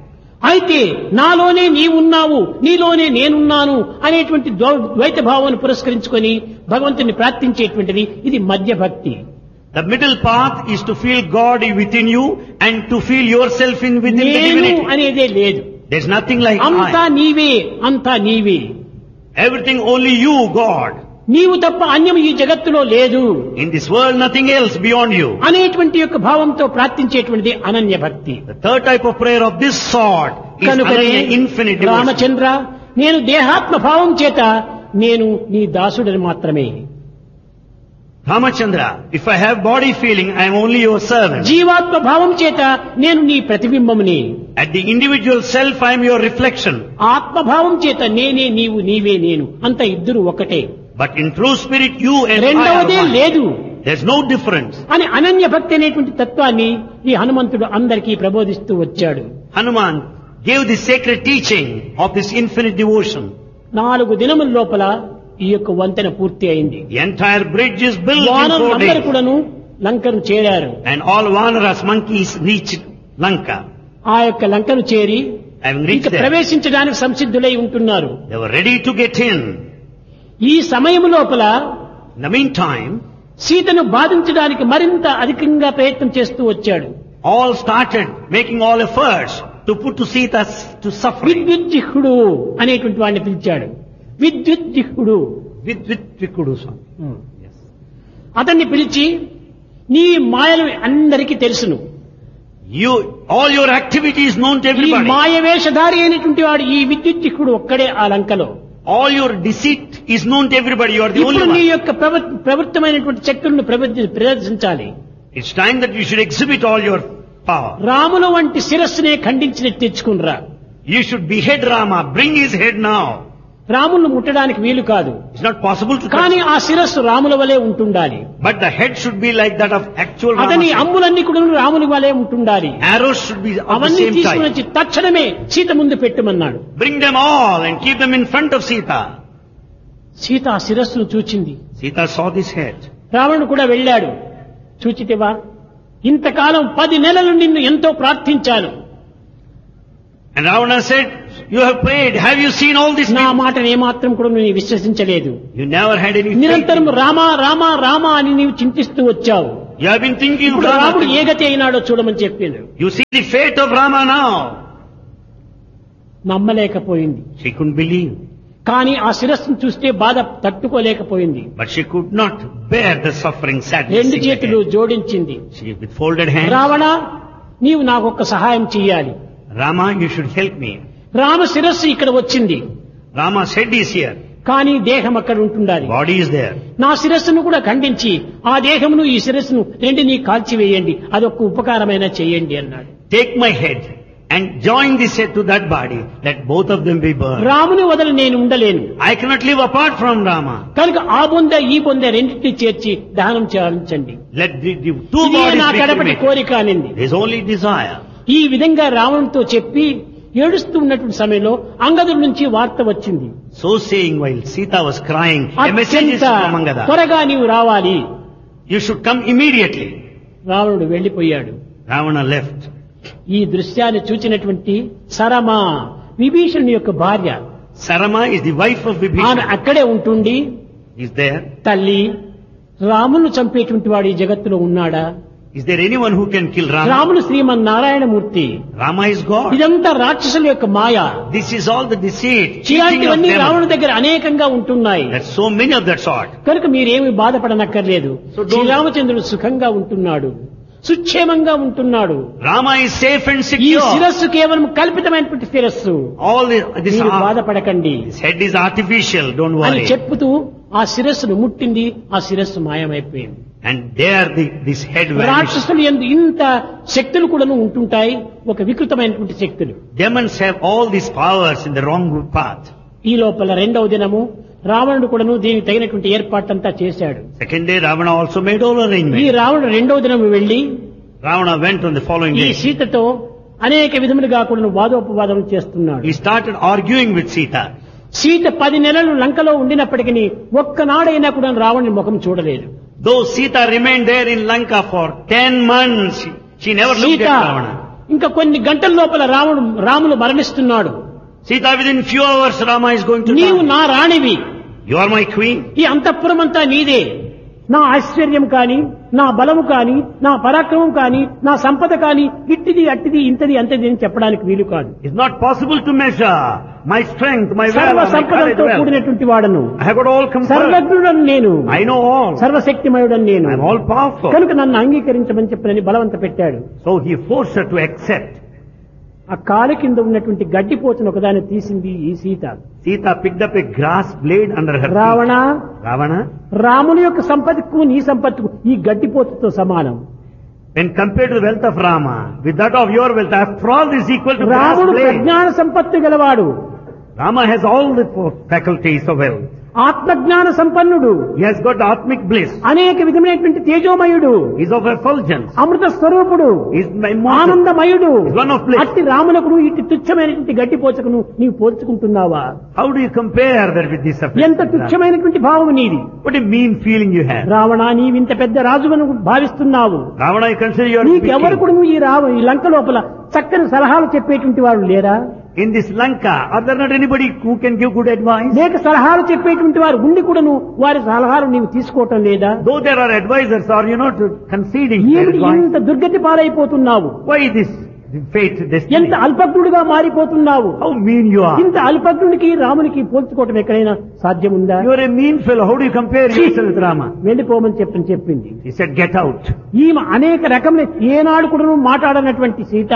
అయితే నాలోనే నీవున్నావు నీలోనే నేనున్నాను అనేటువంటి ద్వ- ద్వైత భావాన్ని పురస్కరించుకొని భగవంతుని ప్రార్థించేటువంటిది ఇది మధ్య భక్తి The middle path is to feel God within you and to feel yourself in within the నేను divinity. అనేదే లేదు There's nothing like అంతా I. నీవే అంతా నీవే Everything only you, God. నీవు తప్ప అన్యం ఈ జగత్తులో లేదు In this world, nothing else beyond you. అనేటువంటి యొక్క భావంతో ప్రార్థించేటువంటిది అనన్య భక్తి The third type of prayer of this sort is కనుకనే ananya, infinite devotion. రామచంద్ర నేను దేహాత్మ భావం చేత నేను నీ దాసుడని మాత్రమే Ramachandra, if I have body feeling, I am only your servant. జీవాత్మ భావం చేత నేను నీ ప్రతిబింబముని At the individual self, I am your reflection. ఆత్మభావం చేత నేనే నీవు నీవే నేను అంత ఇద్దరు ఒకటే But in true spirit, you and I are రెండవదే one. లేదు There's no difference. అని అనన్య భక్తి అనేటువంటి తత్వాన్ని ఈ హనుమంతుడు అందరికీ ప్రబోధిస్తూ వచ్చాడు Hanuman gave the sacred teaching of this infinite devotion. నాలుగు దినముల లోపల ఈ యొక్క వంతెన పూర్తి అయింది The entire bridge is built in four వానరులందరూ days. కూడాను లంకను చేరారు And all Vanaras monkeys reached Lanka. ఆ యొక్క లంకను చేరి Having ఇంకా reached there, ప్రవేశించడానికి సంసిద్ధులై ఉంటున్నారు they were ready to get in. ఈ సమయం లోపల In the meantime, సీతను బాధించడానికి మరింత అధికంగా ప్రయత్నం చేస్తూ వచ్చాడు all started making all efforts to put to Sita to suffering. విద్యుజ్జిహ్వుడు అనేటువంటి వాడిని పిలిచాడు విద్యుజ్జిహ్వుడు With, with Vikudu Swami. Yes. అతన్ని పిలిచి నీ మాయలు అందరికీ తెలుసును You, all your activity is known to ఈ everybody. మాయ వేషధారి అయినటువంటి వాడు ఈ విద్యుజ్జిహ్వుడు ఒక్కడే ఆ లంకలో All your deceit is known to everybody. You are the ఇప్పుడు only నీ one. యొక్క ప్రవ- ప్రవృత్తమైనటువంటి శక్తులను ప్రవర్తి- ప్రదర్శించాలి It's time that you should exhibit all your power. రాముల వంటి శిరస్సునే ఖండించినట్టు తెచ్చుకునిరా You should behead Rama. Bring his head now. రాములను ముట్టడానికి వీలు కాదు It's not possible to కానీ touch. ఆ శిరస్సు రాముల వలె ఉంటుండాలి But the head should be like that of actual అతని Rama. అమ్ములన్నీ కూడా రాముని వలె ఉంటుండాలి Arrows should be of the అవన్నీ same తీసుకుని type. వచ్చి తక్షణమే సీత ముందు పెట్టమన్నాడు Bring them all and keep them in front of Sita. Sita ఆ శిరస్సును చూచింది Sita saw this head. రావణుడు కూడా వెళ్ళాడు చూచితివా ఇంతకాలం పది నెలలు నిన్ను ఎంతో ప్రార్థించాను And Ravana said, you have prayed. Have you seen all this? నా మాటను ఏమాత్రం కూడా నువ్వు విశ్వసించలేదు You never had any faith. నిరంతరం రామా రామా రామా అని నీవు చింతిస్తూ వచ్చావు You have been thinking of ఇప్పుడు రాముడు ఏ Rama. గతి అయినాడో చూడమని చెప్పింది You see the fate of Rama now. నమ్మలేకపోయింది She couldn't believe. కానీ ఆ శిరస్సును చూస్తే బాధ తట్టుకోలేకపోయింది But she could not bear the suffering sadness. రెండు in the చేతులు head. జోడించింది She with folded hands. Ravana నీవు నాకు ఒక సహాయం చెయ్యాలి Rama, you should help me. Rama శిరస్సు ఇక్కడ వచ్చింది Rama's head is here. కానీ దేహం అక్కడ ఉంటుండాలి Body is there. నా శిరస్సును కూడా ఖండించి ఆ దేహమును ఈ శిరస్సును రెండిని కాల్చివేయండి అదొక ఉపకారమైన చేయండి అన్నాడు Take my head and join this head to that body. Let both of them be burned. రాముని వదలు నేను ఉండలేను I cannot live apart from Rama. కనుక ఆ బొంద ఈ బొంద రెండింటిని చేర్చి దహనం చేయించండి Let the, the two ఇదే bodies నా be కడపటి cremated. కోరిక అనింది There is only desire. ఈ విధంగా రావణుతో చెప్పి ఏడుస్తూ ఉన్నటువంటి సమయంలో అంగదుల నుంచి వార్త వచ్చింది So saying while Sita was crying, a message is అత్యంత from Angada. త్వరగా నీవు రావాలి You should come immediately. రావణుడు వెళ్లిపోయాడు Ravana left. ఈ దృశ్యాన్ని చూచినటువంటి సరమా విభీషణుని యొక్క భార్య Sarama is the wife of ఆమె Vibhishana. అక్కడే ఉంటుండి Is there? తల్లి రామును చంపేటువంటి వాడు ఈ జగత్తులో ఉన్నాడా Is there anyone who can kill Rama? రాముడు శ్రీమన్నారాయణమూర్తి Rama is God. ఇదంతా రాక్షసుల యొక్క మాయ This is all the deceit, cheating of ఇలాంటివన్నీ రావణుడి them. దగ్గర అనేకంగా ఉంటున్నాయి There's so many of that sort. కనుక మీరేమి బాధపడనక్కర్లేదు So don't- శ్రీరామచంద్రుడు సుఖంగా ఉంటున్నాడు సుక్షేమంగా ఉంటున్నాడు Rama is safe and ఈ secure. శిరస్సు కేవలం కల్పితమైనటువంటి శిరస్సు All this, this, మీరు ar- బాధపడకండి this head is artificial, don't అని worry. చెప్పుతూ ఆ శిరస్సును ముట్టింది ఆ శిరస్సు మాయమైపోయింది And there the, this head vanished. రాక్షసులు ఎందు ఇంత శక్తులు కూడాను ఉంటుంటాయి ఒక వికృతమైనటువంటి శక్తులు Demons have all these powers in the wrong path. ఈ లోపల రెండవ దినము రావణుడు కూడాను దీనికి తగినటువంటి ఏర్పాట్లంతా చేశాడు Second day, Ravana also made all ఈ arrangements. రావణుడు రెండవ దినం వెళ్లి Ravana went on the following ఈ day. సీతతో అనేక విధములుగా కూడా వాదోపవాదం చేస్తున్నాడు He started arguing with Sita. Sita పది నెలలు లంకలో ఉండినప్పటికీ ఒక్కనాడైనా కూడా రావణుని ముఖం చూడలేదు Though Sita remained there in Lanka for ten months, she, she never looked Sita at Ravana. ఇంకా కొన్ని గంటల లోపల రాముడు Ramulu మరణిస్తున్నాడు Sita, within few hours, Rama is going to నీవు die. నా రాణివి You are my queen. ఈ అంతఃపురం అంతా నీదే నా ఐశ్వర్యం కాని నా బలము కాని నా పరాక్రమం కాని నా సంపద కాని ఇట్టిది అట్టిది ఇంతది అంతది అని చెప్పడానికి వీలు కాదు It's not possible to measure my strength, my సర్వ valor, my courage సంపదలతో well. కూడినటువంటి వాడను I have got all comfort. సర్వజ్ఞుడను నేను I know all. సర్వశక్తిమయుడను నేను I'm all powerful. కనుక నన్ను అంగీకరించమని చెప్పని బలవంత పెట్టాడు So he forced her to accept. ఆ కాలు కింద ఉన్నటువంటి గడ్డిపోతును ఒకదాన్ని తీసింది ఈ Sita Sita picked up a grass blade under her Ravana feet. Ravana, రాముని యొక్క సంపత్తికు నీ సంపత్తికు ఈ గడ్డిపోతుతో సమానం when compared to the wealth of Rama, with that of your wealth, after all this is equal to grass రాముడు blade. ప్రజ్ఞాన సంపత్తి గలవాడు Rama has all the faculties of wealth. ఆత్మజ్ఞాన సంపన్నుడు He has got atmic bliss. అనేక విధమైనటువంటి తేజోమయుడు He is of effulgence. అమృత స్వరూపుడు He is immortal. ఆనందమయుడు He's one of bliss. అట్టి రామునకును ఇట్టి తుచ్చమైనటువంటి గడ్డిపోచకును నీవు పోల్చుకుంటున్నావా How do you compare that with this affair? ఎంత తుచ్చమైనటువంటి భావం నీది What a mean feeling you have. Ravana నీవింత పెద్ద రాజువను భావిస్తున్నావు Ravana, I consider you are నీకెవరు wicked. కూడా ఈ రావ ఈ లంక లోపల చక్కని సలహాలు చెప్పేటువంటి వారు లేరా In this Lanka, are there not anybody who can give good advice? లేక సలహాలు చెప్పేటువంటి వారు ఉండి కూడాను వారి సలహాలు నీవు తీసుకోవటం లేదా Though there are advisors, are you not conceding their ఏమిటి advice? ఇంత దుర్గతి పాలైపోతున్నావు Why this fate, destiny? ఎంత అల్పజ్ఞుడిగా మారిపోతున్నావు How mean you are. ఇంత అల్పజ్ఞుడికి రామునికి పోల్చుకోవటం ఎక్కడైనా సాధ్యముందా You are a mean fellow. How do you compare yourself with Rama? వెళ్ళిపోమని చెప్పని చెప్పింది He said, get out. ఈమె అనేక రకముల ఏనాడు కూడా మాట్లాడనటువంటి సీత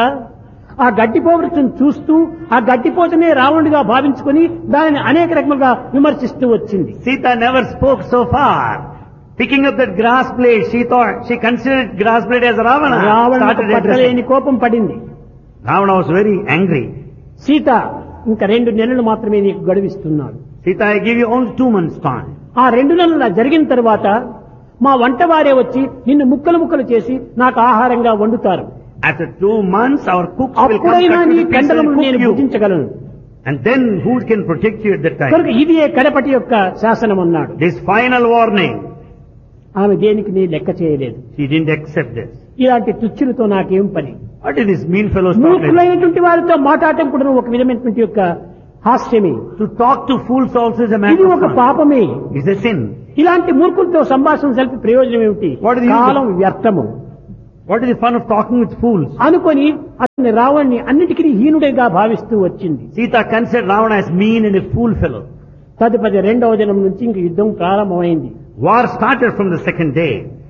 ఆ గడ్డిపోవచ్చును చూస్తూ ఆ గడ్డిపోతనే రావణుడిగా భావించుకొని దానిని అనేక రకములుగా విమర్శిస్తూ వచ్చింది Sita never spoke so far. Picking up that grass blade, she thought, she considered grass blade as Ravana. రావణుడికి Started addressing. పట్టలేని కోపం పడింది Ravana was very angry. Sita ఇంకా రెండు నెలలు మాత్రమే నీకు గడువిస్తున్నాడు Sita, I give you only two months time. ఆ రెండు నెలల జరిగిన తర్వాత మా వంటవారే వచ్చి నిన్ను ముక్కలు ముక్కలు చేసి నాకు ఆహారంగా వండుతారు After two months, our cooks will come అప్పుడైనా cut నీ to the pieces and కండలమును నేను cook you. భుజించగలను And then who can protect you at that కనుక time? ఇది కడపటి యొక్క శాసనం అన్నాడు This final warning, ఆమె దేనికి నీ లెక్క చేయలేదు she didn't accept this. ఇలాంటి తుచ్చులతో నాకేం పని What is this mean fellows talk like? మూర్ఖులైనటువంటి వారితో మాట్లాడటం కూడా ఒక విధమైనటువంటి యొక్క హాస్యమే To talk to fools also is a matter ఇది of ఒక fun. పాపమే It's a sin. ఇలాంటి మూర్ఖులతో సంభాషణ జరిపి ప్రయోజనం ఏమిటి What is the use of- కాలం వ్యర్థము What is the fun of talking with fools? అనుకొని అతని రావణ్ణి అన్నిటికీ హీనుడిగా భావిస్తూ వచ్చింది Sita considered Ravana as mean and a fool fellow. తదుపరి రెండవ దినం నుంచి ఇంక యుద్ధం ప్రారంభమైంది War started from the second day.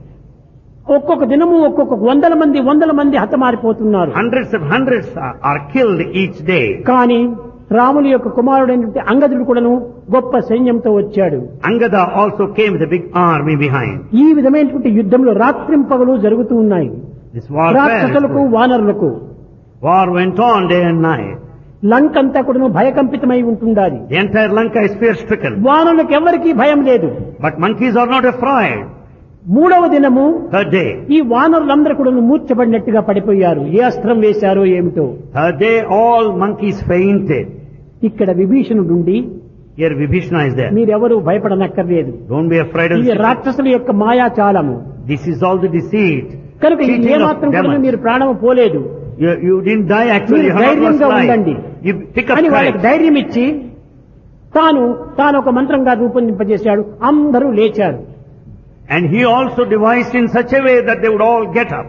ఒక్కొక్క దినము ఒక్కొక్క వందల మంది వందల మంది హతమారిపోతున్నారు Hundreds of hundreds are, are killed each day. కానీ రాముని యొక్క కుమారుడైనటువంటి అంగదుడు కూడాను గొప్ప సైన్యంతో వచ్చాడు Angada also came with a big army behind. ఈ విధమైనటువంటి యుద్ధంలో రాత్రింపగలు జరుగుతూ ఉన్నాయి This warfare. రాక్షసులకు వానరులకు War went on day and night. లంక అంతా కూడాను భయకంపితమై ఉంటుండాలి The entire Lanka is fear stricken. వానరులకు ఎవరికీ భయం లేదు But monkeys are not afraid. మూడవ దినము Third day. ఈ వానరులందరూ కూడా మూర్చబడినట్టుగా పడిపోయారు ఏ అస్త్రం వేశారో ఏమిటో Third day all monkeys fainted. ఇక్కడ విభీషణుడుండి Here Vibhishana is there. మీరెవరూ భయపడనక్కర్లేదు Don't be afraid of ఇది this. రాక్షసుల యొక్క మాయాచాలము This is all the deceit. కనుక ఇది Cheating of ఏమాత్రం కూడా demons. మీరు ప్రాణము పోలేదు You, you didn't die actually. మీరు You have not lost ధైర్యంగా life. ఉండండి You pick up అని వాళ్ళకి courage. ధైర్యం ఇచ్చి తాను తాను ఒక మంత్రంగా రూపొందింపజేశాడు అందరూ లేచారు And he also devised in such a way that they would all get up.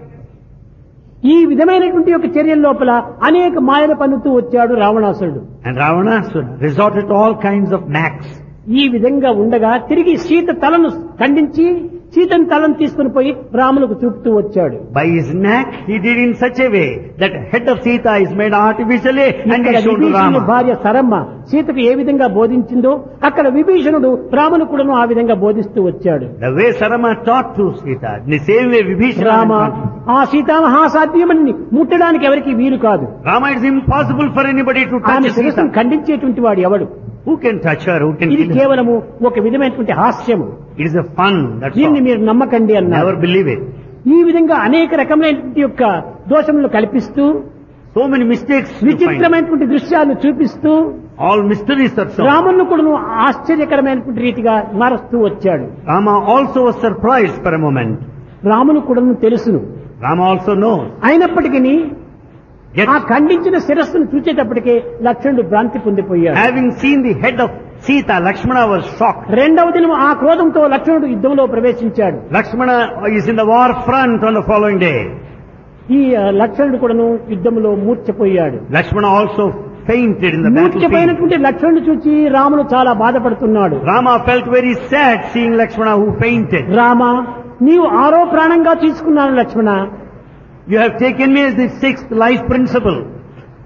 ఈ విధమైనటువంటి యొక్క చర్యల లోపల అనేక మాయల పన్నుతూ వచ్చాడు రావణాసురుడు And Ravana resorted to all kinds of knacks. ఈ విధంగా ఉండగా తిరిగి సీత తలను ఖండించి సీతను తలను తీసుకుని పోయి రాములకు చూపుతూ వచ్చాడు By his knack, he did in such a way that head of Sita is made artificially and ఇక్కడ is shown to విభీషణుడి Rama. భార్య సరమ్మ సీతకు ఏ విధంగా బోధించిందో అక్కడ విభీషణుడు రామును కూడాను ఆ విధంగా బోధిస్తూ వచ్చాడు The way Sarama taught to Sita, in the same way Vibhishana Rama taught. ఆ సీతామహాసాధ్యమని ముట్టడానికి ఎవరికి వీలు కాదు Rama, it is impossible for anybody to ఆమె touch శిరస్సును Sita. ఖండించేటువంటి వాడు ఎవడు Who can touch her? Who can ఇది kill her? కేవలము ఒక విధమైనటువంటి హాస్యము It is a fun, that's దీన్ని all. మీరు నమ్మకండి అన్నారు Never believe it. ఈ విధంగా అనేక రకమైనటువంటి యొక్క దోషములు కల్పిస్తూ So many mistakes you find. విచిత్రమైనటువంటి దృశ్యాలను చూపిస్తూ All mysteries are so. రామును కూడా ఆశ్చర్యకరమైనటువంటి రీతిగా మారుస్తూ వచ్చాడు Rama also was surprised for a moment. రామును కూడా తెలుసును Rama also knows. అయినప్పటికీ Yet, ఆ ఖండించిన శిరస్సును చూచేటప్పటికే లక్ష్మణుడు భ్రాంతి పొందిపోయాడు having seen the head of Sita, Lakshmana was shocked. రెండవ దినం ఆ క్రోధంతో లక్ష్మణుడు యుద్ధంలో ప్రవేశించాడు Lakshmana is in the war front on the following day. ఈ ఆ, లక్ష్మణుడు కూడాను యుద్ధంలో మూర్ఛపోయాడు Lakshmana also fainted in the battlefield. మూర్ఛపోయినటువంటి లక్ష్మణుడు చూచి రాముడు చాలా బాధపడుతున్నాడు Rama felt very sad seeing Lakshmana who fainted. Rama నీవు ఆరో ప్రాణంగా తీసుకున్నాను లక్ష్మణ You have taken me as the sixth life principle.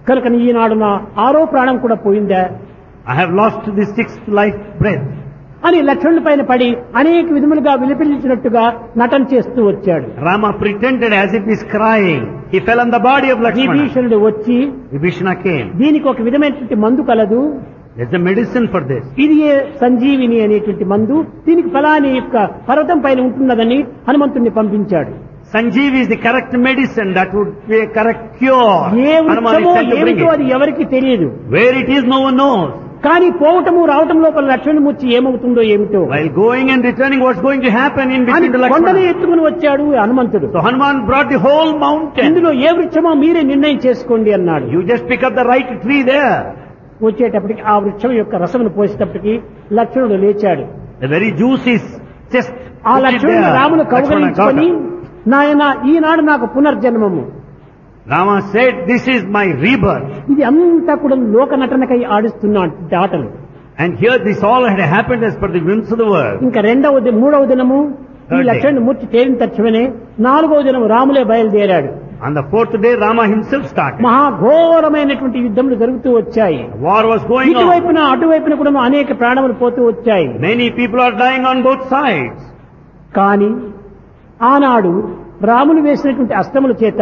కనుక ఈనాడు నా ఆరో ప్రాణం కూడా పోయిందా I have lost the sixth life breath. అని లక్ష్మణుల పైన పడి అనేక విధములుగా విలిపించినట్టుగా నటన చేస్తూ వచ్చాడు Rama pretended as if he's crying. He fell on the body of Lakshmana. విభీషణుడు వచ్చి Vibhishana came. దీనికి ఒక విధమైనటువంటి మందు కలదు There's a medicine for this. ఇది ఏ సంజీవిని అనేటువంటి మందు దీనికి ఫలాని యొక్క పర్వతం పైన ఉంటున్నదని హనుమంతుణ్ణి పంపించాడు Sanjeevi is the correct medicine that would be a correct cure. A Hanuman is వృక్షమో sent to bring ఏమిటో it. అది ఎవరికి తెలియదు Where it is, no one knows. కానీ పోవటము రావటం లోపల లక్ష్మణమూర్తి ఏమవుతుందో ఏమిటో While going and returning, what's going to happen in అని between the కొండని Lakshmana? ఎత్తుకుని వచ్చాడు హనుమంతుడు So Hanuman brought the whole mountain. ఇందులో ఏ వృక్షమో మీరే నిర్ణయం చేసుకోండి అన్నాడు You just pick up the right tree there. వచ్చేటప్పటికి ఆ వృక్షం యొక్క రసమును పోసేటప్పటికి లక్ష్మణుడు లేచాడు The very juice is just ఆ put it లక్ష్మణుడు there. రామును Lakshmana got కౌగలించుకొని up. నాయన ఈనాడు నాకు పునర్జన్మము Rama said, this is my rebirth. ఇది అంతా కూడా లోక నటనకై ఆడిస్తున్న ఆటలు And here this all had happened as per the whims of the world. ఇంకా రెండవ ది- మూడవ దినము ఈ Third day. లక్ష్మణుడు మూర్తి తేలిన తక్షణమే నాలుగవ దినం రాములే బయలుదేరాడు On the fourth day, Rama himself started. మహాఘోరమైనటువంటి యుద్ధములు జరుగుతూ వచ్చాయి War was going on. ఇటువైపున అటువైపున కూడా అనేక ప్రాణములు పోతూ వచ్చాయి Many people are dying on both sides. కానీ ఆనాడు రాములు వేసినటువంటి అస్తముల చేత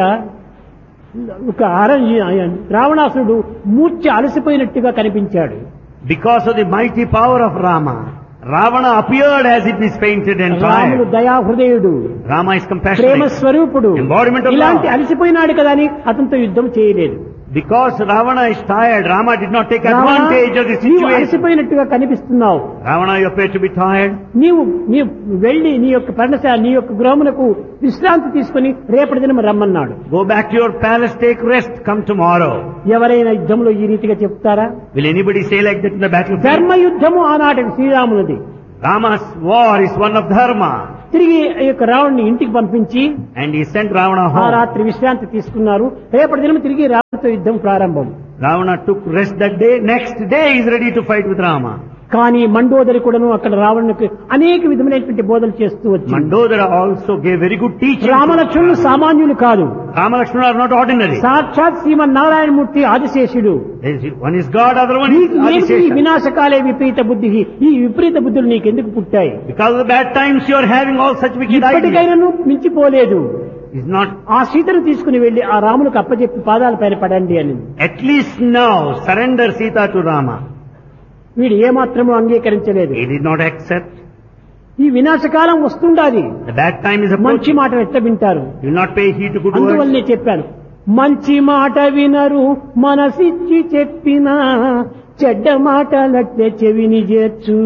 ఒక అర రావణాసురుడు మూర్ఛ అలసిపోయినట్టుగా కనిపించాడు Because of the mighty power of Rama, Ravana appeared as if he's fainted and రాముడు tired. దయాహృదయుడు Rama is Prema compassionate. స్వరూపుడు Embodiment of ఇలాంటి love. అలసిపోయినాడు కదా అని అతనితో యుద్ధం చేయలేదు Because Ravana is tired, Rama did not take Ravana, advantage of the నీవు situation. అలసిపోయినట్టుగా కనిపిస్తున్నావు Ravana, you appear to be tired. నీవు నీ వెళ్లి నీ యొక్క పర్ణశాల నీ యొక్క గృహమునకు విశ్రాంతి తీసుకుని రేపటి దినం రమ్మన్నాడు Go back to your palace, take rest, come tomorrow. ఎవరైనా యుద్ధంలో ఈ రీతిగా చెప్తారా Will anybody say like that in the battlefield? ధర్మ యుద్ధము ఆనాటి శ్రీరామునిది Rama's war is one of dharma. తిరిగి ఈ యొక్క రావణ్ణి ఇంటికి పంపించి And he sent Ravana ఆ home. రాత్రి విశ్రాంతి తీసుకున్నారు రేపటి దినం తిరిగి రావణతో యుద్ధం ప్రారంభం Ravana took rest that day. Next day he is ready to fight with Rama. కానీ మండోదరి కూడాను అక్కడ రావణునికి అనేక విధమైనటువంటి బోధలు చేస్తూ వచ్చింది Mandodara also gave very good teaching. రామలక్ష్మణులు సామాన్యులు కాదు Rama Lakshmana are not ordinary. సాక్షాత్ శ్రీమన్నారాయణమూర్తి ఆదిశేషుడు There is- One is God, other one is నీకు ఏమిటి ఈ Adishesha. వినాశకాలే విపరీత బుద్ధి ఈ విపరీత బుద్ధులు నీకెందుకు పుట్టాయి Because of the bad times you are having all such wicked ideas. ఇప్పటికైనాను మించిపోలేదు Is not ఆ సీతను తీసుకుని వెళ్లి ఆ రాములకు అప్పచెప్పి పాదాల పైన పడండి అని at least now surrender Sita to Rama. వీడు ఏమాత్రము అంగీకరించలేదు He did not accept. ఈ వినాశకాలం వస్తుండాది The bad time is మంచి approaching. మాట ఎట్ట వింటారు You will not pay heed to good words. అందువల్లనే చెప్పాను మంచి మాట వినరు మనసిచ్చి చెప్పిన చెడ్డ మాటలట్లే చెవిని చేర్చు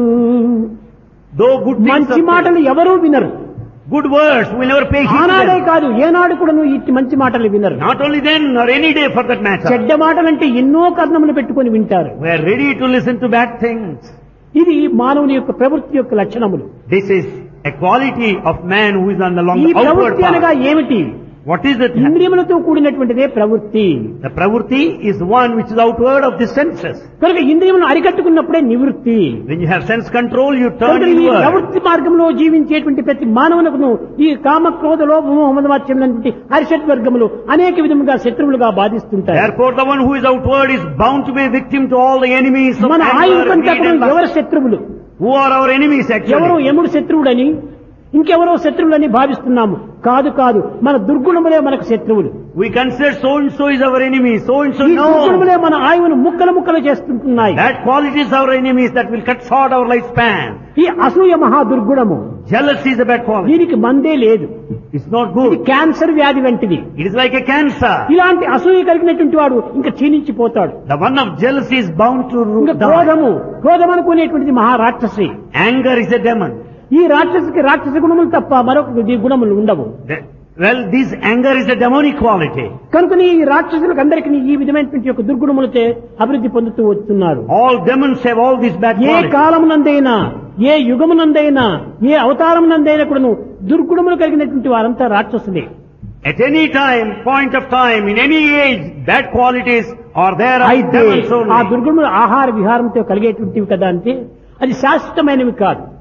Though good things మంచి are మాటలు ఎవరూ వినరు good words, we never pay heed to ఆనాడే them. కాదు ఏనాడు కూడా నువ్వు ఇట్టి మంచి మాటలు వినరు Not only then or any day for that matter. చెడ్డ మాటలంటే ఎన్నో కర్ణములు పెట్టుకొని వింటారు We are ready to listen to bad things. ఇది మానవుని యొక్క ప్రవృత్తి యొక్క లక్షణములు This is a quality of man who is on the long ఈ outward ప్రవృత్తి అనగా path. ఏమిటి What is it? ఇంద్రియములతో కూడినటువంటిదే ప్రవృత్తి The pravurti is one which is outward of the senses. కనుక ఇంద్రియములను అరికట్టుకున్నప్పుడే నివృత్తి When you have sense control, you turn కనుక ఈ inward. ప్రవృత్తి మార్గంలో జీవించేటువంటి ప్రతి మానవునకును ఈ కామ క్రోధ లోభము మమదమాత్యములంటి హరిషట్ వర్గములు అనేక విధముగా శత్రువులుగా బాధిస్తుంటాయి Therefore, the one who is outward is bound to be a victim to all the enemies of మన anger, ఆయుధంతా greed, and కూడా ఎవరు lust. శత్రువులు Who are our enemies ఎవరో actually? యముడు శత్రువుడని ఇంకెవరో శత్రువులని భావిస్తున్నాము కాదు కాదు మన దుర్గుణములే మనకు శత్రువులు We consider so and so is our enemy, so and so ఈ no. దుర్గుణములే మన ఆయువును ముక్కలు ముక్కలు చేస్తుంటున్నాయి That quality is our enemies that will cut short our lifespan. ఈ అసూయ మహా దుర్గుణము Jealousy is a bad quality. దీనికి మందే లేదు It's not ఇది good. క్యాన్సర్ వ్యాధి వంటిది It is like a cancer. ఇలాంటి అసూయ కలిగినటువంటి వాడు ఇంకా క్షీణించిపోతాడు The one of jealousy is bound to ఇంకా die. క్రోధము క్రోధం అనుకునేటువంటిది మహారాక్షసి Anger is a demon. ఈ రాక్షసికి రాక్షస గుణములు తప్ప మరొక ది- గుణములు ఉండవు The- Well, this anger is a demonic quality. కనుకని ఈ రాక్షసులకు అందరికీ ఈ విధమైనటువంటి యొక్క దుర్గుణములతో అభివృద్ధి పొందుతూ వస్తున్నారు All demons have all these bad A qualities. కాలమునందైనా ఏ యుగమునందైనా ఏ అవతారమునందైనా కూడాను దుర్గుణములు కలిగినటువంటి వారంతా రాక్షసులే At any time, point of time, in any age, bad qualities are there are అయితే demons ఆ only. దుర్గుణములు ఆహార విహారంతో కలిగేటువంటివి కదా అంటే అది శాశ్వతమైనవి కాదు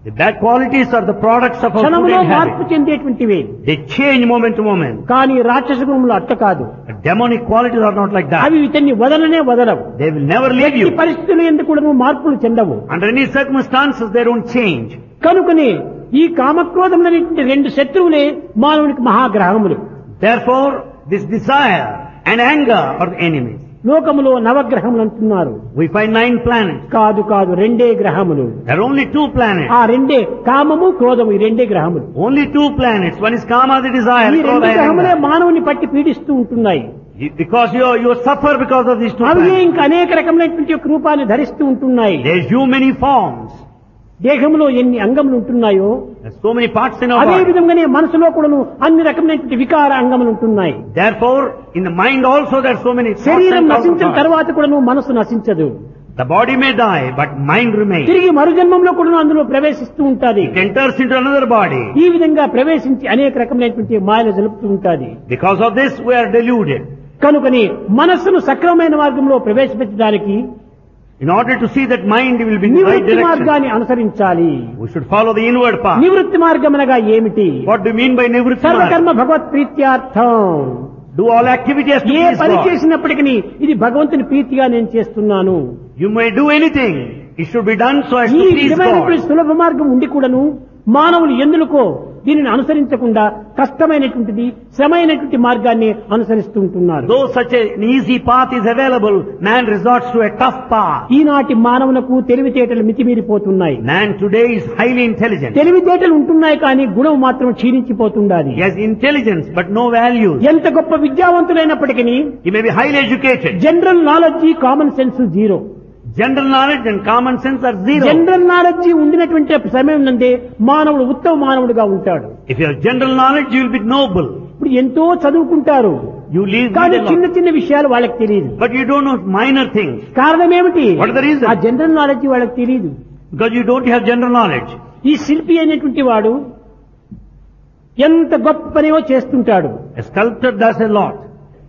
The bad qualities are the products of our food క్షణంలో and మార్పు habit. చెందేటువంటివి They change moment to moment. కానీ రాక్షస గుణములు అట్ట కాదు But demonic qualities are not like that. అవి ఇతన్ని వదలనే వదలవు They will never leave ఈ you. పరిస్థితులు ఎందుకు కూడా మార్పులు చెందవు Under any circumstances, they don't change. కనుకనే ఈ కామక్రోధములనేటువంటి రెండు శత్రువులే మానవునికి మహాగ్రహములు Therefore, this desire and anger are the enemies. లోకములో నవగ్రహములు అంటున్నారు We find nine planets. కాదు కాదు రెండే గ్రహములు There are only two planets. ఆ రెండే కామము క్రోధము ఈ రెండే గ్రహములు Only two planets. One is Kama, the desire. ఈ రెండు Krodha, and గ్రహములే anger. మానవుని పట్టి పీడిస్తూ ఉంటున్నాయి You- Because you, you suffer because of these two అవి planets. ఇంకా అనేక రకములైనటువంటి యొక్క రూపాన్ని ధరిస్తూ ఉంటున్నాయి They assume many forms. దేహంలో ఎన్ని అంగములు ఉంటున్నాయో There's so many parts in our అదే body. విధంగానే మనసులో కూడాను అన్ని రకమైనటువంటి వికార అంగములు ఉంటున్నాయి Therefore, in the mind also there are so many thoughts శరీరం and నశించిన thoughts. తర్వాత కూడాను మనసు నశించదు The body may die, but mind remains. తిరిగి మరుజన్మంలో కూడాను అందులో ప్రవేశిస్తూ ఉంటాది It enters into another body. ఈ విధంగా ప్రవేశించి అనేక రకమైనటువంటి మాయలు జరుపుతూ ఉంటాది Because of this, we are deluded. కనుకని మనస్సును సక్రమమైన మార్గంలో ప్రవేశపెట్టడానికి In order to see that mind will be in the right నివృత్తి direction, మార్గాన్ని అనుసరించాలి we should follow the inward path. నివృత్తి మార్గం అనగా ఏమిటి What do you mean by nivritti? సర్వకర్మ Bhagwat ప్రీత్యార్థం Do all activity as to A please పని God. చేసినప్పటికీ ఇది భగవంతుని ప్రీతిగా నేను చేస్తున్నాను You may do anything. It should be done so as ఈ to please విధమైనటువంటి God. సులభ మార్గం ఉండి కూడాను మానవులు ఎందులకో దీనిని అనుసరించకుండా కష్టమైనటువంటిది శ్రమైనటువంటి మార్గాన్ని అనుసరిస్తూ ఉంటున్నారు Though such an easy path is available, man resorts to a tough path. ఈనాటి మానవులకు తెలివితేటలు మితిమీరిపోతున్నాయి Man today is highly intelligent. తెలివితేటలు ఉంటున్నాయి కానీ గుణం మాత్రం క్షీణించిపోతుండాలి He has intelligence but no values. ఎంత గొప్ప విద్యావంతులైనప్పటికీ He may be highly educated. General knowledge common sense zero General knowledge and common sense are zero. General knowledge ఉండినటువంటి సమయం నందే మానవుడు ఉత్తమ మానవుడిగా ఉంటాడు If you have general knowledge, you will be noble. ఇప్పుడు ఎంతో చదువుకుంటారు You leave కానీ middle చిన్న of- చిన్న విషయాలు వాళ్ళకి తెలియదు but you don't know minor things కారణం ఏమిటి What is the reason? ఆ జనరల్ నాలెడ్జ్ వాళ్ళకి తెలియదు because you don't have general knowledge. ఈ శిల్పి అనేటువంటి వాడు ఎంత గొప్ప పనివో చేస్తుంటాడు A sculptor does a lot.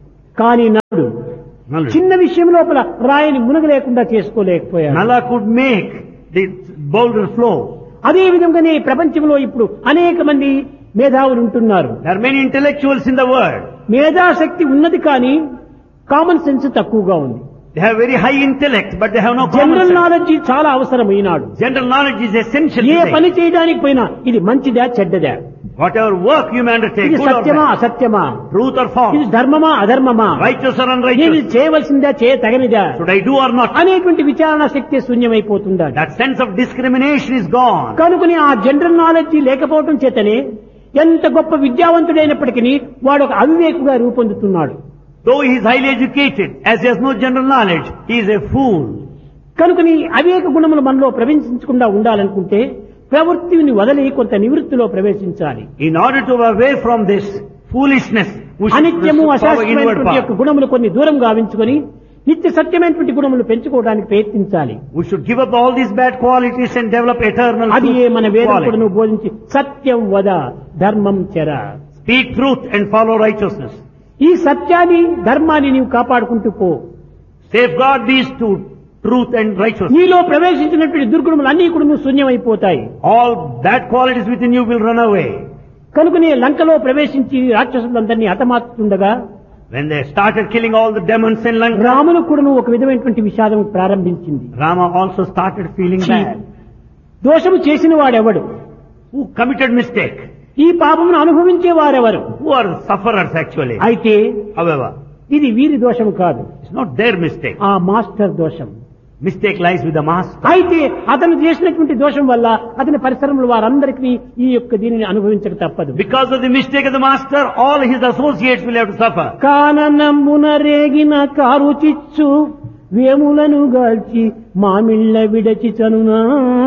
కానీ నలుడు Knowledge. చిన్న విషయం లోపల రాయిని మునగలేకుండా చేసుకోలేకపోయాడు Nala could make the boulder flow. అదే విధంగానే ఈ ప్రపంచంలో ఇప్పుడు అనేక మంది మేధావులు ఉంటున్నారు There are many intellectuals in the world. మేధాశక్తి ఉన్నది కానీ కామన్ సెన్స్ తక్కువగా ఉంది They have very high intellect, but they have no common general sense. Knowledge చాలా అవసరం ఈనాడు General knowledge is essential. A today. పని చేయడానికి పోయినా ఇది మంచిదా చెడ్డదా Whatever work you may undertake, ఇది good or సత్యమా bad, అసత్యమా truth or ఇది false, ధర్మమా అధర్మమా righteous or ఇది unrighteous, చేయవలసిందా చేయ తగనిదా should I do or not? అనేటువంటి విచారణ శక్తి శూన్యమైపోతుందా That sense of discrimination is gone. కనుకని ఆ జనరల్ నాలెడ్జ్ లేకపోవటం చేతనే ఎంత గొప్ప విద్యావంతుడైనప్పటికీ వాడు ఒక అవివేకుగా రూపొందుతున్నాడు Though he is highly educated, as he has no general knowledge, he is a fool. కనుకని అవివేక గుణములు మనలో ప్రవేశించకుండా ఉండాలనుకుంటే ప్రవృత్తిని వదిలి కొంత నివృత్తిలో ప్రవేశించాలి In order to away from this foolishness, we should అనిత్యము follow inward అశాశ్వతమైనటువంటి యొక్క path. గుణములు కొన్ని దూరం గావించుకొని నిత్య సత్యమైనటువంటి గుణములు పెంచుకోవడానికి ప్రయత్నించాలి We should give up all these bad qualities and develop eternal అది truth మన వేదం quality. కూడా బోధించి సత్యం వద ధర్మం చెర Speak truth and follow righteousness. ఈ సత్యాన్ని ధర్మాన్ని నీవు కాపాడుకుంటూ పో Safeguard these two, truth and righteousness. నీలో ప్రవేశించినటువంటి దుర్గుణములు అన్ని కూడా నువ్వు శూన్యమైపోతాయి All bad qualities within you will run away. కనుకనే లంకలో ప్రవేశించి రాక్షసులందరినీ హతమార్చుతుండగా When they started killing all the demons in Lanka, రామును కూడా ఒక విధమైనటువంటి విషాదం ప్రారంభించింది Rama also started feeling ఛీ, bad. దోషము చేసిన వాడెవడు Who committed mistake? ఈ పాపమును అనుభవించే వారెవరు Who are sufferers actually? అయితే However, ఇది వీరి దోషం కాదు it's not their mistake. ఆ మాస్టర్ దోషం Mistake lies with the master. అయితే అతను చేసినటువంటి దోషం వల్ల అతని పరిసరంలో వారందరికీ ఈ యొక్క దీనిని అనుభవించక తప్పదు Because of the mistake of the master, all his associates will have to suffer. కాననమ్మున రేగిన కారు చిచ్చు వేములను గాల్చి మామిళ్ళ విడచి చనునా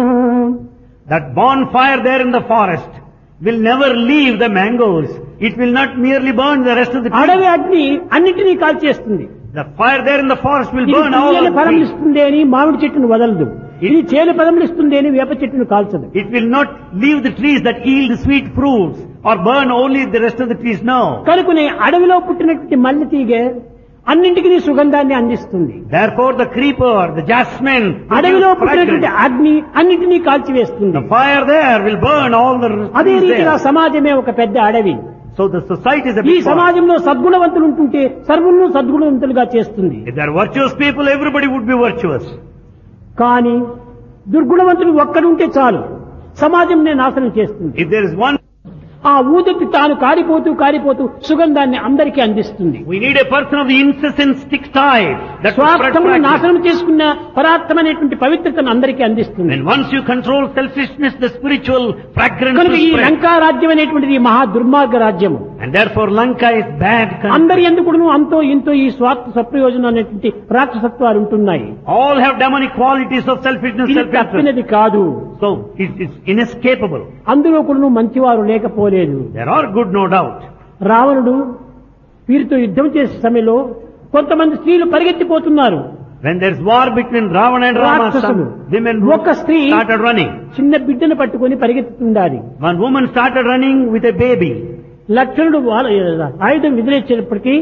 That bonfire there in the forest will never leave the mangoes. It will not merely burn the rest of the అడవి trees. అగ్ని అన్నిటినీ కాల్చేస్తుంది The fire there in the forest will ఇది burn all పుయ్యని the ఫలం trees. ఇస్తుంది అని మామిడి చెట్టును వదలదు ఇది చేలు ఫలం ఇస్తుంది అని వేప చెట్టును కాల్చదు It will not leave the trees that yield sweet fruits or burn only the rest of the trees. No. కనుకనే అడవిలో పుట్టినటువంటి మల్లె తీగ అన్నింటికి సుగంధాన్ని అందిస్తుంది Therefore the creeper, the jasmine, అడవిలో produce పుట్టినటువంటి fragrance. అగ్ని అన్నింటినీ కాల్చివేస్తుంది the fire there will burn all the అదే trees రీతిగా there. సమాజమే ఒక పెద్ద అడవి So the society is a ఈ big forest. సమాజంలో సద్గుణవంతులు ఉంటుంటే సర్వులను సద్గుణవంతులుగా చేస్తుంది If there are virtuous people, everybody would be virtuous. కానీ దుర్గుణవంతులు ఒక్కడుంటే చాలు సమాజంనే నాశనం చేస్తుంది If there is one, ఆ ఊదటి తాను కారిపోతూ కారిపోతూ సుగంధాన్ని అందరికీ అందిస్తుంది we need a person of the incessant stick tide. That will spread స్వార్థమును fragrance. నాశనం చేసుకున్న పరార్థమైనటువంటి పవిత్రతను అందరికీ అందిస్తుంది And once you control selfishness, the spiritual fragrance కనుక will ఈ spread. లంకా రాజ్యం అనేటువంటిది ఈ మహా దుర్మార్గ రాజ్యము And therefore Lanka is bad country. అందరి ఎందుకును అంతో ఇంతో ఈ స్వార్థ సప్రయోజనం అనేటువంటి రాక్షసత్వాలు ఉంటున్నాయి All have demonic qualities of selfishness, ఇది self-interest. తప్పినది కాదు So it is inescapable. అందులో కూడా మంచివారు లేకపోలేదు There are good, no doubt. రావణుడు వీరితో యుద్ధం చేసే సమయంలో కొంతమంది స్త్రీలు పరిగెత్తిపోతున్నారు When there is war between Ravana and Rama, రాక్షసులు. some women ఒక స్త్రీ started running. చిన్న బిడ్డను పట్టుకొని పరిగెత్తుతుండాలి One woman started running with a baby. లక్షణుడు వాళ్ళ- ఆయుధం విదిలేసేటప్పటికీ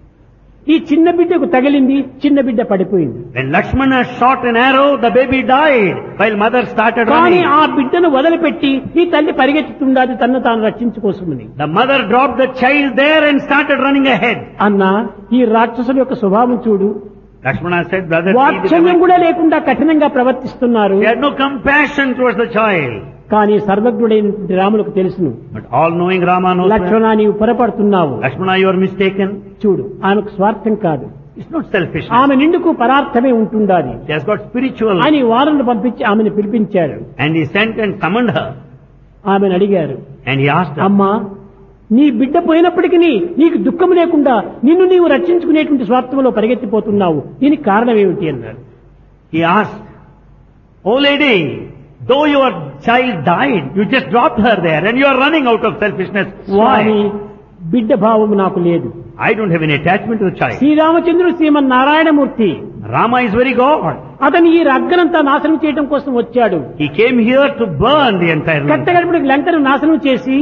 ఈ చిన్న బిడ్డకు తగిలింది చిన్న బిడ్డ పడిపోయింది When Lakshmana shot an arrow, the baby died while mother started కానీ running. ఆ బిడ్డను వదిలిపెట్టి ఈ తల్లి పరిగెత్తుతుండాలి తన్ను తాను రక్షించుకోసమని The mother dropped the child there and started running ahead. అన్న ఈ రాక్షసుల యొక్క స్వభావం చూడు Lakshmana said, brother, see the వాత్సల్యం demon." కూడా లేకుండా కఠినంగా ప్రవర్తిస్తున్నారు he had no compassion towards the child. కానీ సర్వజ్ఞుడైనటువంటి రాములకు తెలుసును But all-knowing Rama knows well. లక్ష్మణ నీవు పొరపడుతున్నావు Lakshmana, you are mistaken. చూడు ఆమెకు స్వార్థం కాదు It's not selfish. ఆమె నిండుకు పరార్థమే ఉంటుండాలి She has got spiritual. అని వారను పంపించి ఆమెను పిలిపించాడు And he sent and summoned her. ఆమెను అడిగారు And he asked her, అమ్మా నీ బిడ్డ పోయినప్పటికీ నీకు దుఃఖం లేకుండా నిన్ను నీవు రక్షించుకునేటువంటి స్వార్థంలో పరిగెత్తిపోతున్నావు దీనికి కారణం ఏమిటి అన్నాడు he asked, Oh lady, though your child died, you just dropped her there and you are running out of selfishness. Swamy Why? బిడ్డ భావం నాకు లేదు I don't have any attachment to the child. శ్రీరామచంద్రుడు శ్రీమన్ Narayanamurthy Rama is very God. అతను ఈ రగ్గనంతా నాశనం చేయడం కోసం వచ్చాడు He came here to burn the entire land. కట్టగడపడికి లంకను నాశనం చేసి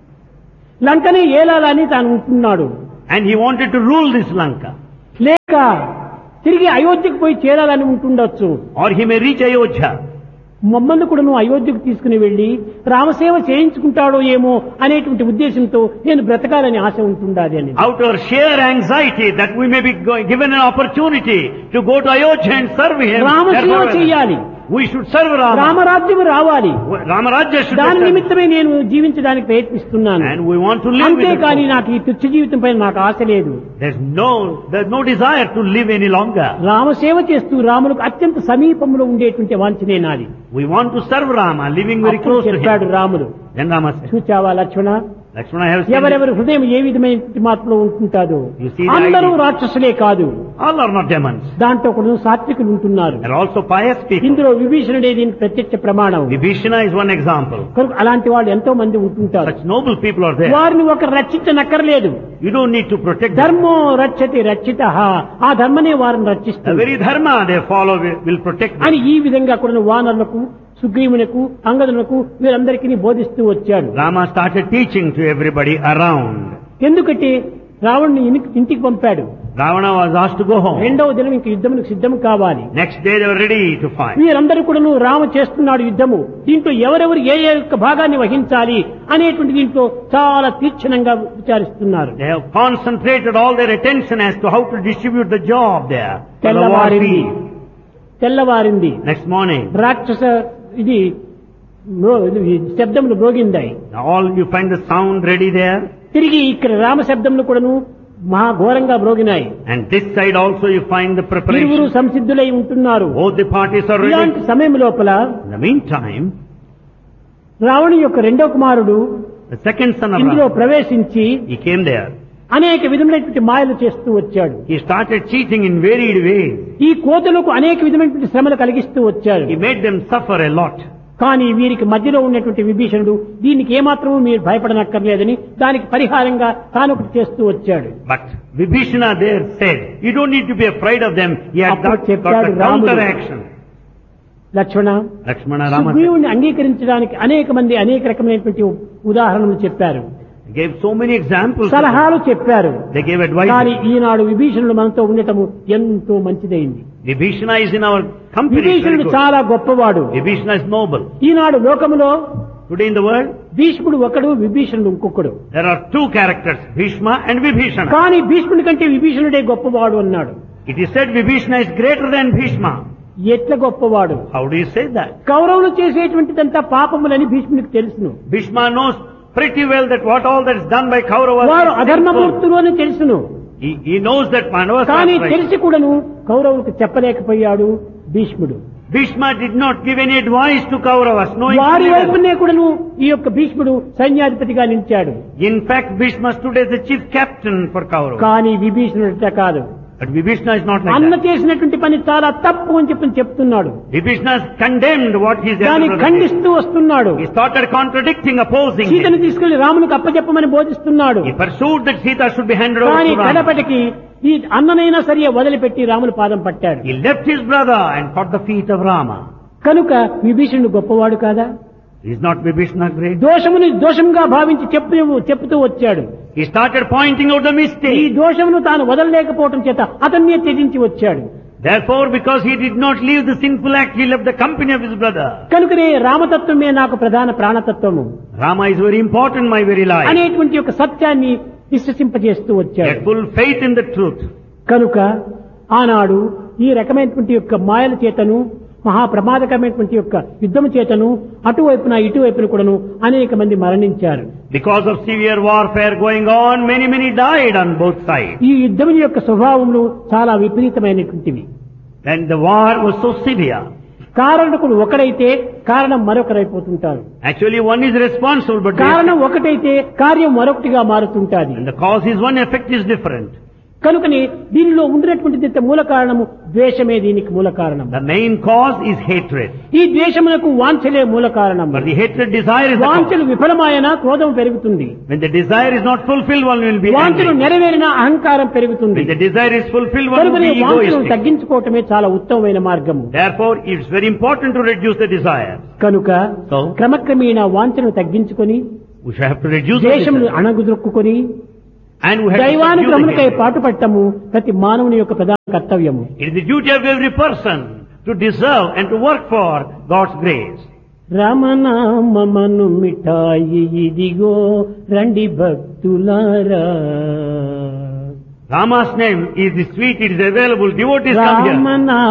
లంకని ఏలాలని తాను ఉంటున్నాడు And he wanted to rule this Lanka. లేక తిరిగి అయోధ్యకు పోయి చేరాలని ఉంటుండొచ్చు Or he may reach Ayodhya. మమ్మల్ని కూడా నువ్వు అయోధ్యకు తీసుకుని వెళ్లి రామసేవ చేయించుకుంటాడో ఏమో అనేటువంటి ఉద్దేశంతో నేను బ్రతకాలని ఆశ ఉంటుండాలి అని Out of sheer anxiety that we may be go- given an opportunity to go to Ayodhya and serve him. రామసేవ Therefore, చేయాలి We should serve Rama. రామరాజ్యం రావాలి Ramarajya should దాని be served. నిమిత్తమే నేను జీవించడానికి ప్రయత్నిస్తున్నాను And we want to live with అంతేకాని it. నాకు ఈ తుచ్చ జీవితం పైన నాకు ఆశ లేదు There's no, there's no desire to live any longer. రామసేవ చేస్తూ రాములకు అత్యంత సమీపంలో ఉండేటువంటి వాంఛనే నాది We want to serve Rama, living very అప్పుడు close to చెప్పాడు him. రాముడు Then Rama said, చూచావా Lakshmana Lakshmana, I have seen ఎవరెవరి హృదయం ఏ విధమైన మార్పులో ఉంటుంటాదో You see the అందరూ idea. రాక్షసులే కాదు all are not demons. దాంట్లో కూడా సాత్వికులు ఉంటున్నారు There are also pious people. ఇందులో విభీషణుడే దీనికి ప్రత్యక్ష ప్రమాణం Vibhishana is one example. కనుక అలాంటి వాళ్ళు ఎంతో మంది ఉంటుంటారు Such noble people are there. వారిని ఒక రక్షించనక్కర్లేదు You don't need to protect them. ధర్మో రక్షతి రక్షిత ఆ ధర్మనే వారిని The రక్షిస్తుంది very dharma they follow will will protect them. అని ఈ విధంగా కూడా వానరులకు సుగ్రీవునకు అంగదులకు వీరందరికీ బోధిస్తూ వచ్చాడు Rama started teaching to everybody around. ఎందుకంటే రావణ్ణి ఇని- ఇంటికి పంపాడు Ravana was asked to go home. రెండవ దినం ఇంక యుద్ధమునికి సిద్ధం కావాలి Next day they were ready to fight. వీరందరూ కూడాను రామ చేస్తున్నాడు యుద్ధము దీంట్లో ఎవరెవరు ఏ ఏ యొక్క భాగాన్ని వహించాలి అనేటువంటి దీంట్లో చాలా తీక్షణంగా విచారిస్తున్నారు They have concentrated all their attention as to how to distribute the job there. For the war తెల్లవారింది field. తెల్లవారింది Next morning, రాక్షస ఇది మ్రో- ఇది శబ్దములు మ్రోగిందాయి now all you find the sound ready there. తిరిగి ఇక్కడ రామ శబ్దములు కూడాను మహా ఘోరంగా మ్రోగినాయి And this side also you find the ఇరువురు preparation. సంసిద్ధులై ఉంటున్నారు Both the parties are ఇలాంటి ready. సమయం లోపల In the meantime, రావణు యొక్క రెండో కుమారుడు the second son of ఇందులో Ram, ప్రవేశించి he came there. అనేక విధమైనటువంటి మాయలు చేస్తూ వచ్చాడు He started cheating in varied ways. ఈ కోతలకు అనేక విధమైనటువంటి శ్రమలు కలిగిస్తూ వచ్చాడు He made them suffer a lot. కానీ వీరికి మధ్యలో ఉన్నటువంటి విభీషణుడు దీనికి ఏమాత్రమూ మీరు భయపడనక్కర్లేదని దానికి పరిహారంగా తానొకటి చేస్తూ వచ్చాడు But Vibhishana there said, you don't need to be afraid of them. He had అప్పుడు got, got చెప్పాడు a రాముడు. counteraction. లక్ష్మణ Lakshmana Rama said, సుగ్రీవుని అంగీకరించడానికి అనేక మంది అనేక రకమైనటువంటి ఉదాహరణలు చెప్పారు He gave so many examples. సలహాలు చెప్పారు They gave కానీ advice. ఈనాడు విభీషణుడు మనతో ఉండటము ఎంతో మంచిదైంది Vibhishana is in our company. It's very విభీషణుడు good. చాలా గొప్పవాడు Vibhishana is noble. ఈనాడు లోకములో Today in the world, భీష్ముడు ఒకడు విభీషణుడు ఇంకొకడు there are two characters, Bhishma and Vibhishana. కానీ భీష్ముడి కంటే విభీషణుడే గొప్పవాడు అన్నాడు It is said Vibhishana is greater than Bhishma. ఎట్ల గొప్పవాడు How do you say that? కౌరవులు చేసేటువంటిదంతా పాపములని భీష్ముడికి తెలుసును Bhishma knows pretty well that what all that is done by Kauravas వారు is sinful. అధర్మమూర్తులు అని తెలుసును He, he knows that Pandavas కానీ are right. తెలిసి కూడాను కౌరవులకు చెప్పలేకపోయాడు భీష్ముడు Bhishma did not give any advice to Kauravas, knowing వారి fully well. వైపునే కూడాను ఈ యొక్క భీష్ముడు సైన్యాధిపతిగా నిలిచాడు In fact, Bhishma stood as the chief captain for Kauravas. కానీ విభీషణుడిట కాదు But Vibhishana is not like అన్న that. చేసినటువంటి పని చాలా తప్పు అని చెప్పి చెప్తున్నాడు Vibhishana has condemned what his దాన్ని elder brother did. ఖండిస్తూ వస్తున్నాడు He started contradicting, opposing సీతను him. తీసుకెళ్లి రామునికి అప్పచెప్పమని బోధిస్తున్నాడు He pursued that Sita should be handed over కానీ to Rama. కడపటికి ఈ అన్ననైనా సరే వదిలిపెట్టి రాముని పాదం పట్టాడు He left his brother and caught the feet of Rama. కనుక విభీషణుడు గొప్పవాడు కాదా Is not Vibhishana great? దోషముని దోషంగా భావించి చెప్పు చెప్తూ వచ్చాడు He started pointing out the ఈ mistake. దోషమును తాను వదలలేకపోవటం చేత అతన్నే త్యజించి వచ్చాడు Therefore, because he did not leave the sinful act, he left the company of his brother. కనుకనే రామతత్వమే నాకు ప్రధాన ప్రాణతత్వము Rama is very important, my very life. అనేటువంటి ఒక సత్యాన్ని విశ్వసింపజేస్తూ He వచ్చాడు had full faith in the truth. కనుక ఆనాడు ఈ రకమైనటువంటి యొక్క మాయల చేతను మహాప్రమాదకరమైనటువంటి యొక్క యుద్ధము చేతను అటువైపున ఇటువైపున కూడాను అనేక మంది మరణించారు Because of severe warfare going on, many, many died on both sides. ఈ యుద్ధం యొక్క స్వభావములు చాలా విపరీతమైనటువంటివి And the war was so severe. కారణకుడు ఒకడైతే కారణం మరొకరైపోతుంటారు Actually, one is responsible, but the, కారణం ఒకటైతే కార్యం మరొకటిగా మారుతుంటాది and the cause is one, effect is different. కనుకని దీనిలో ఉండినటువంటి మూల కారణము ద్వేషమే దీనికి మూల కారణం The main cause is hatred. ఈ ద్వేషమునకు వాంఛలే మూల కారణం But the hatred desire is the cause. వాంఛలు విఫలమాయన క్రోధం పెరుగుతుంది When the desire is not fulfilled, one will be వాంఛలు angry. నెరవేరిన అహంకారం పెరుగుతుంది When the desire is fulfilled, one will కనుకనే be వాంఛలను egoistic. తగ్గించుకోవటమే చాలా ఉత్తమమైన మార్గము Therefore, it's very important to reduce the desire. కనుక So? క్రమక్రమేణా వాంఛను తగ్గించుకొని We should have to reduce the ద్వేషమును desire. అణగుదొక్కుకొని And we have to subdue the దైవానుక్రమణకై hatred. పాటుపట్టము ప్రతి మానవుని యొక్క ప్రధాన కర్తవ్యము It is the duty of every person to deserve and to work for God's grace. రమణామను మిఠాయి ఇదిగో రండి భక్తులారా Rama's name is the sweet, it is available. Devotees come here. Ramana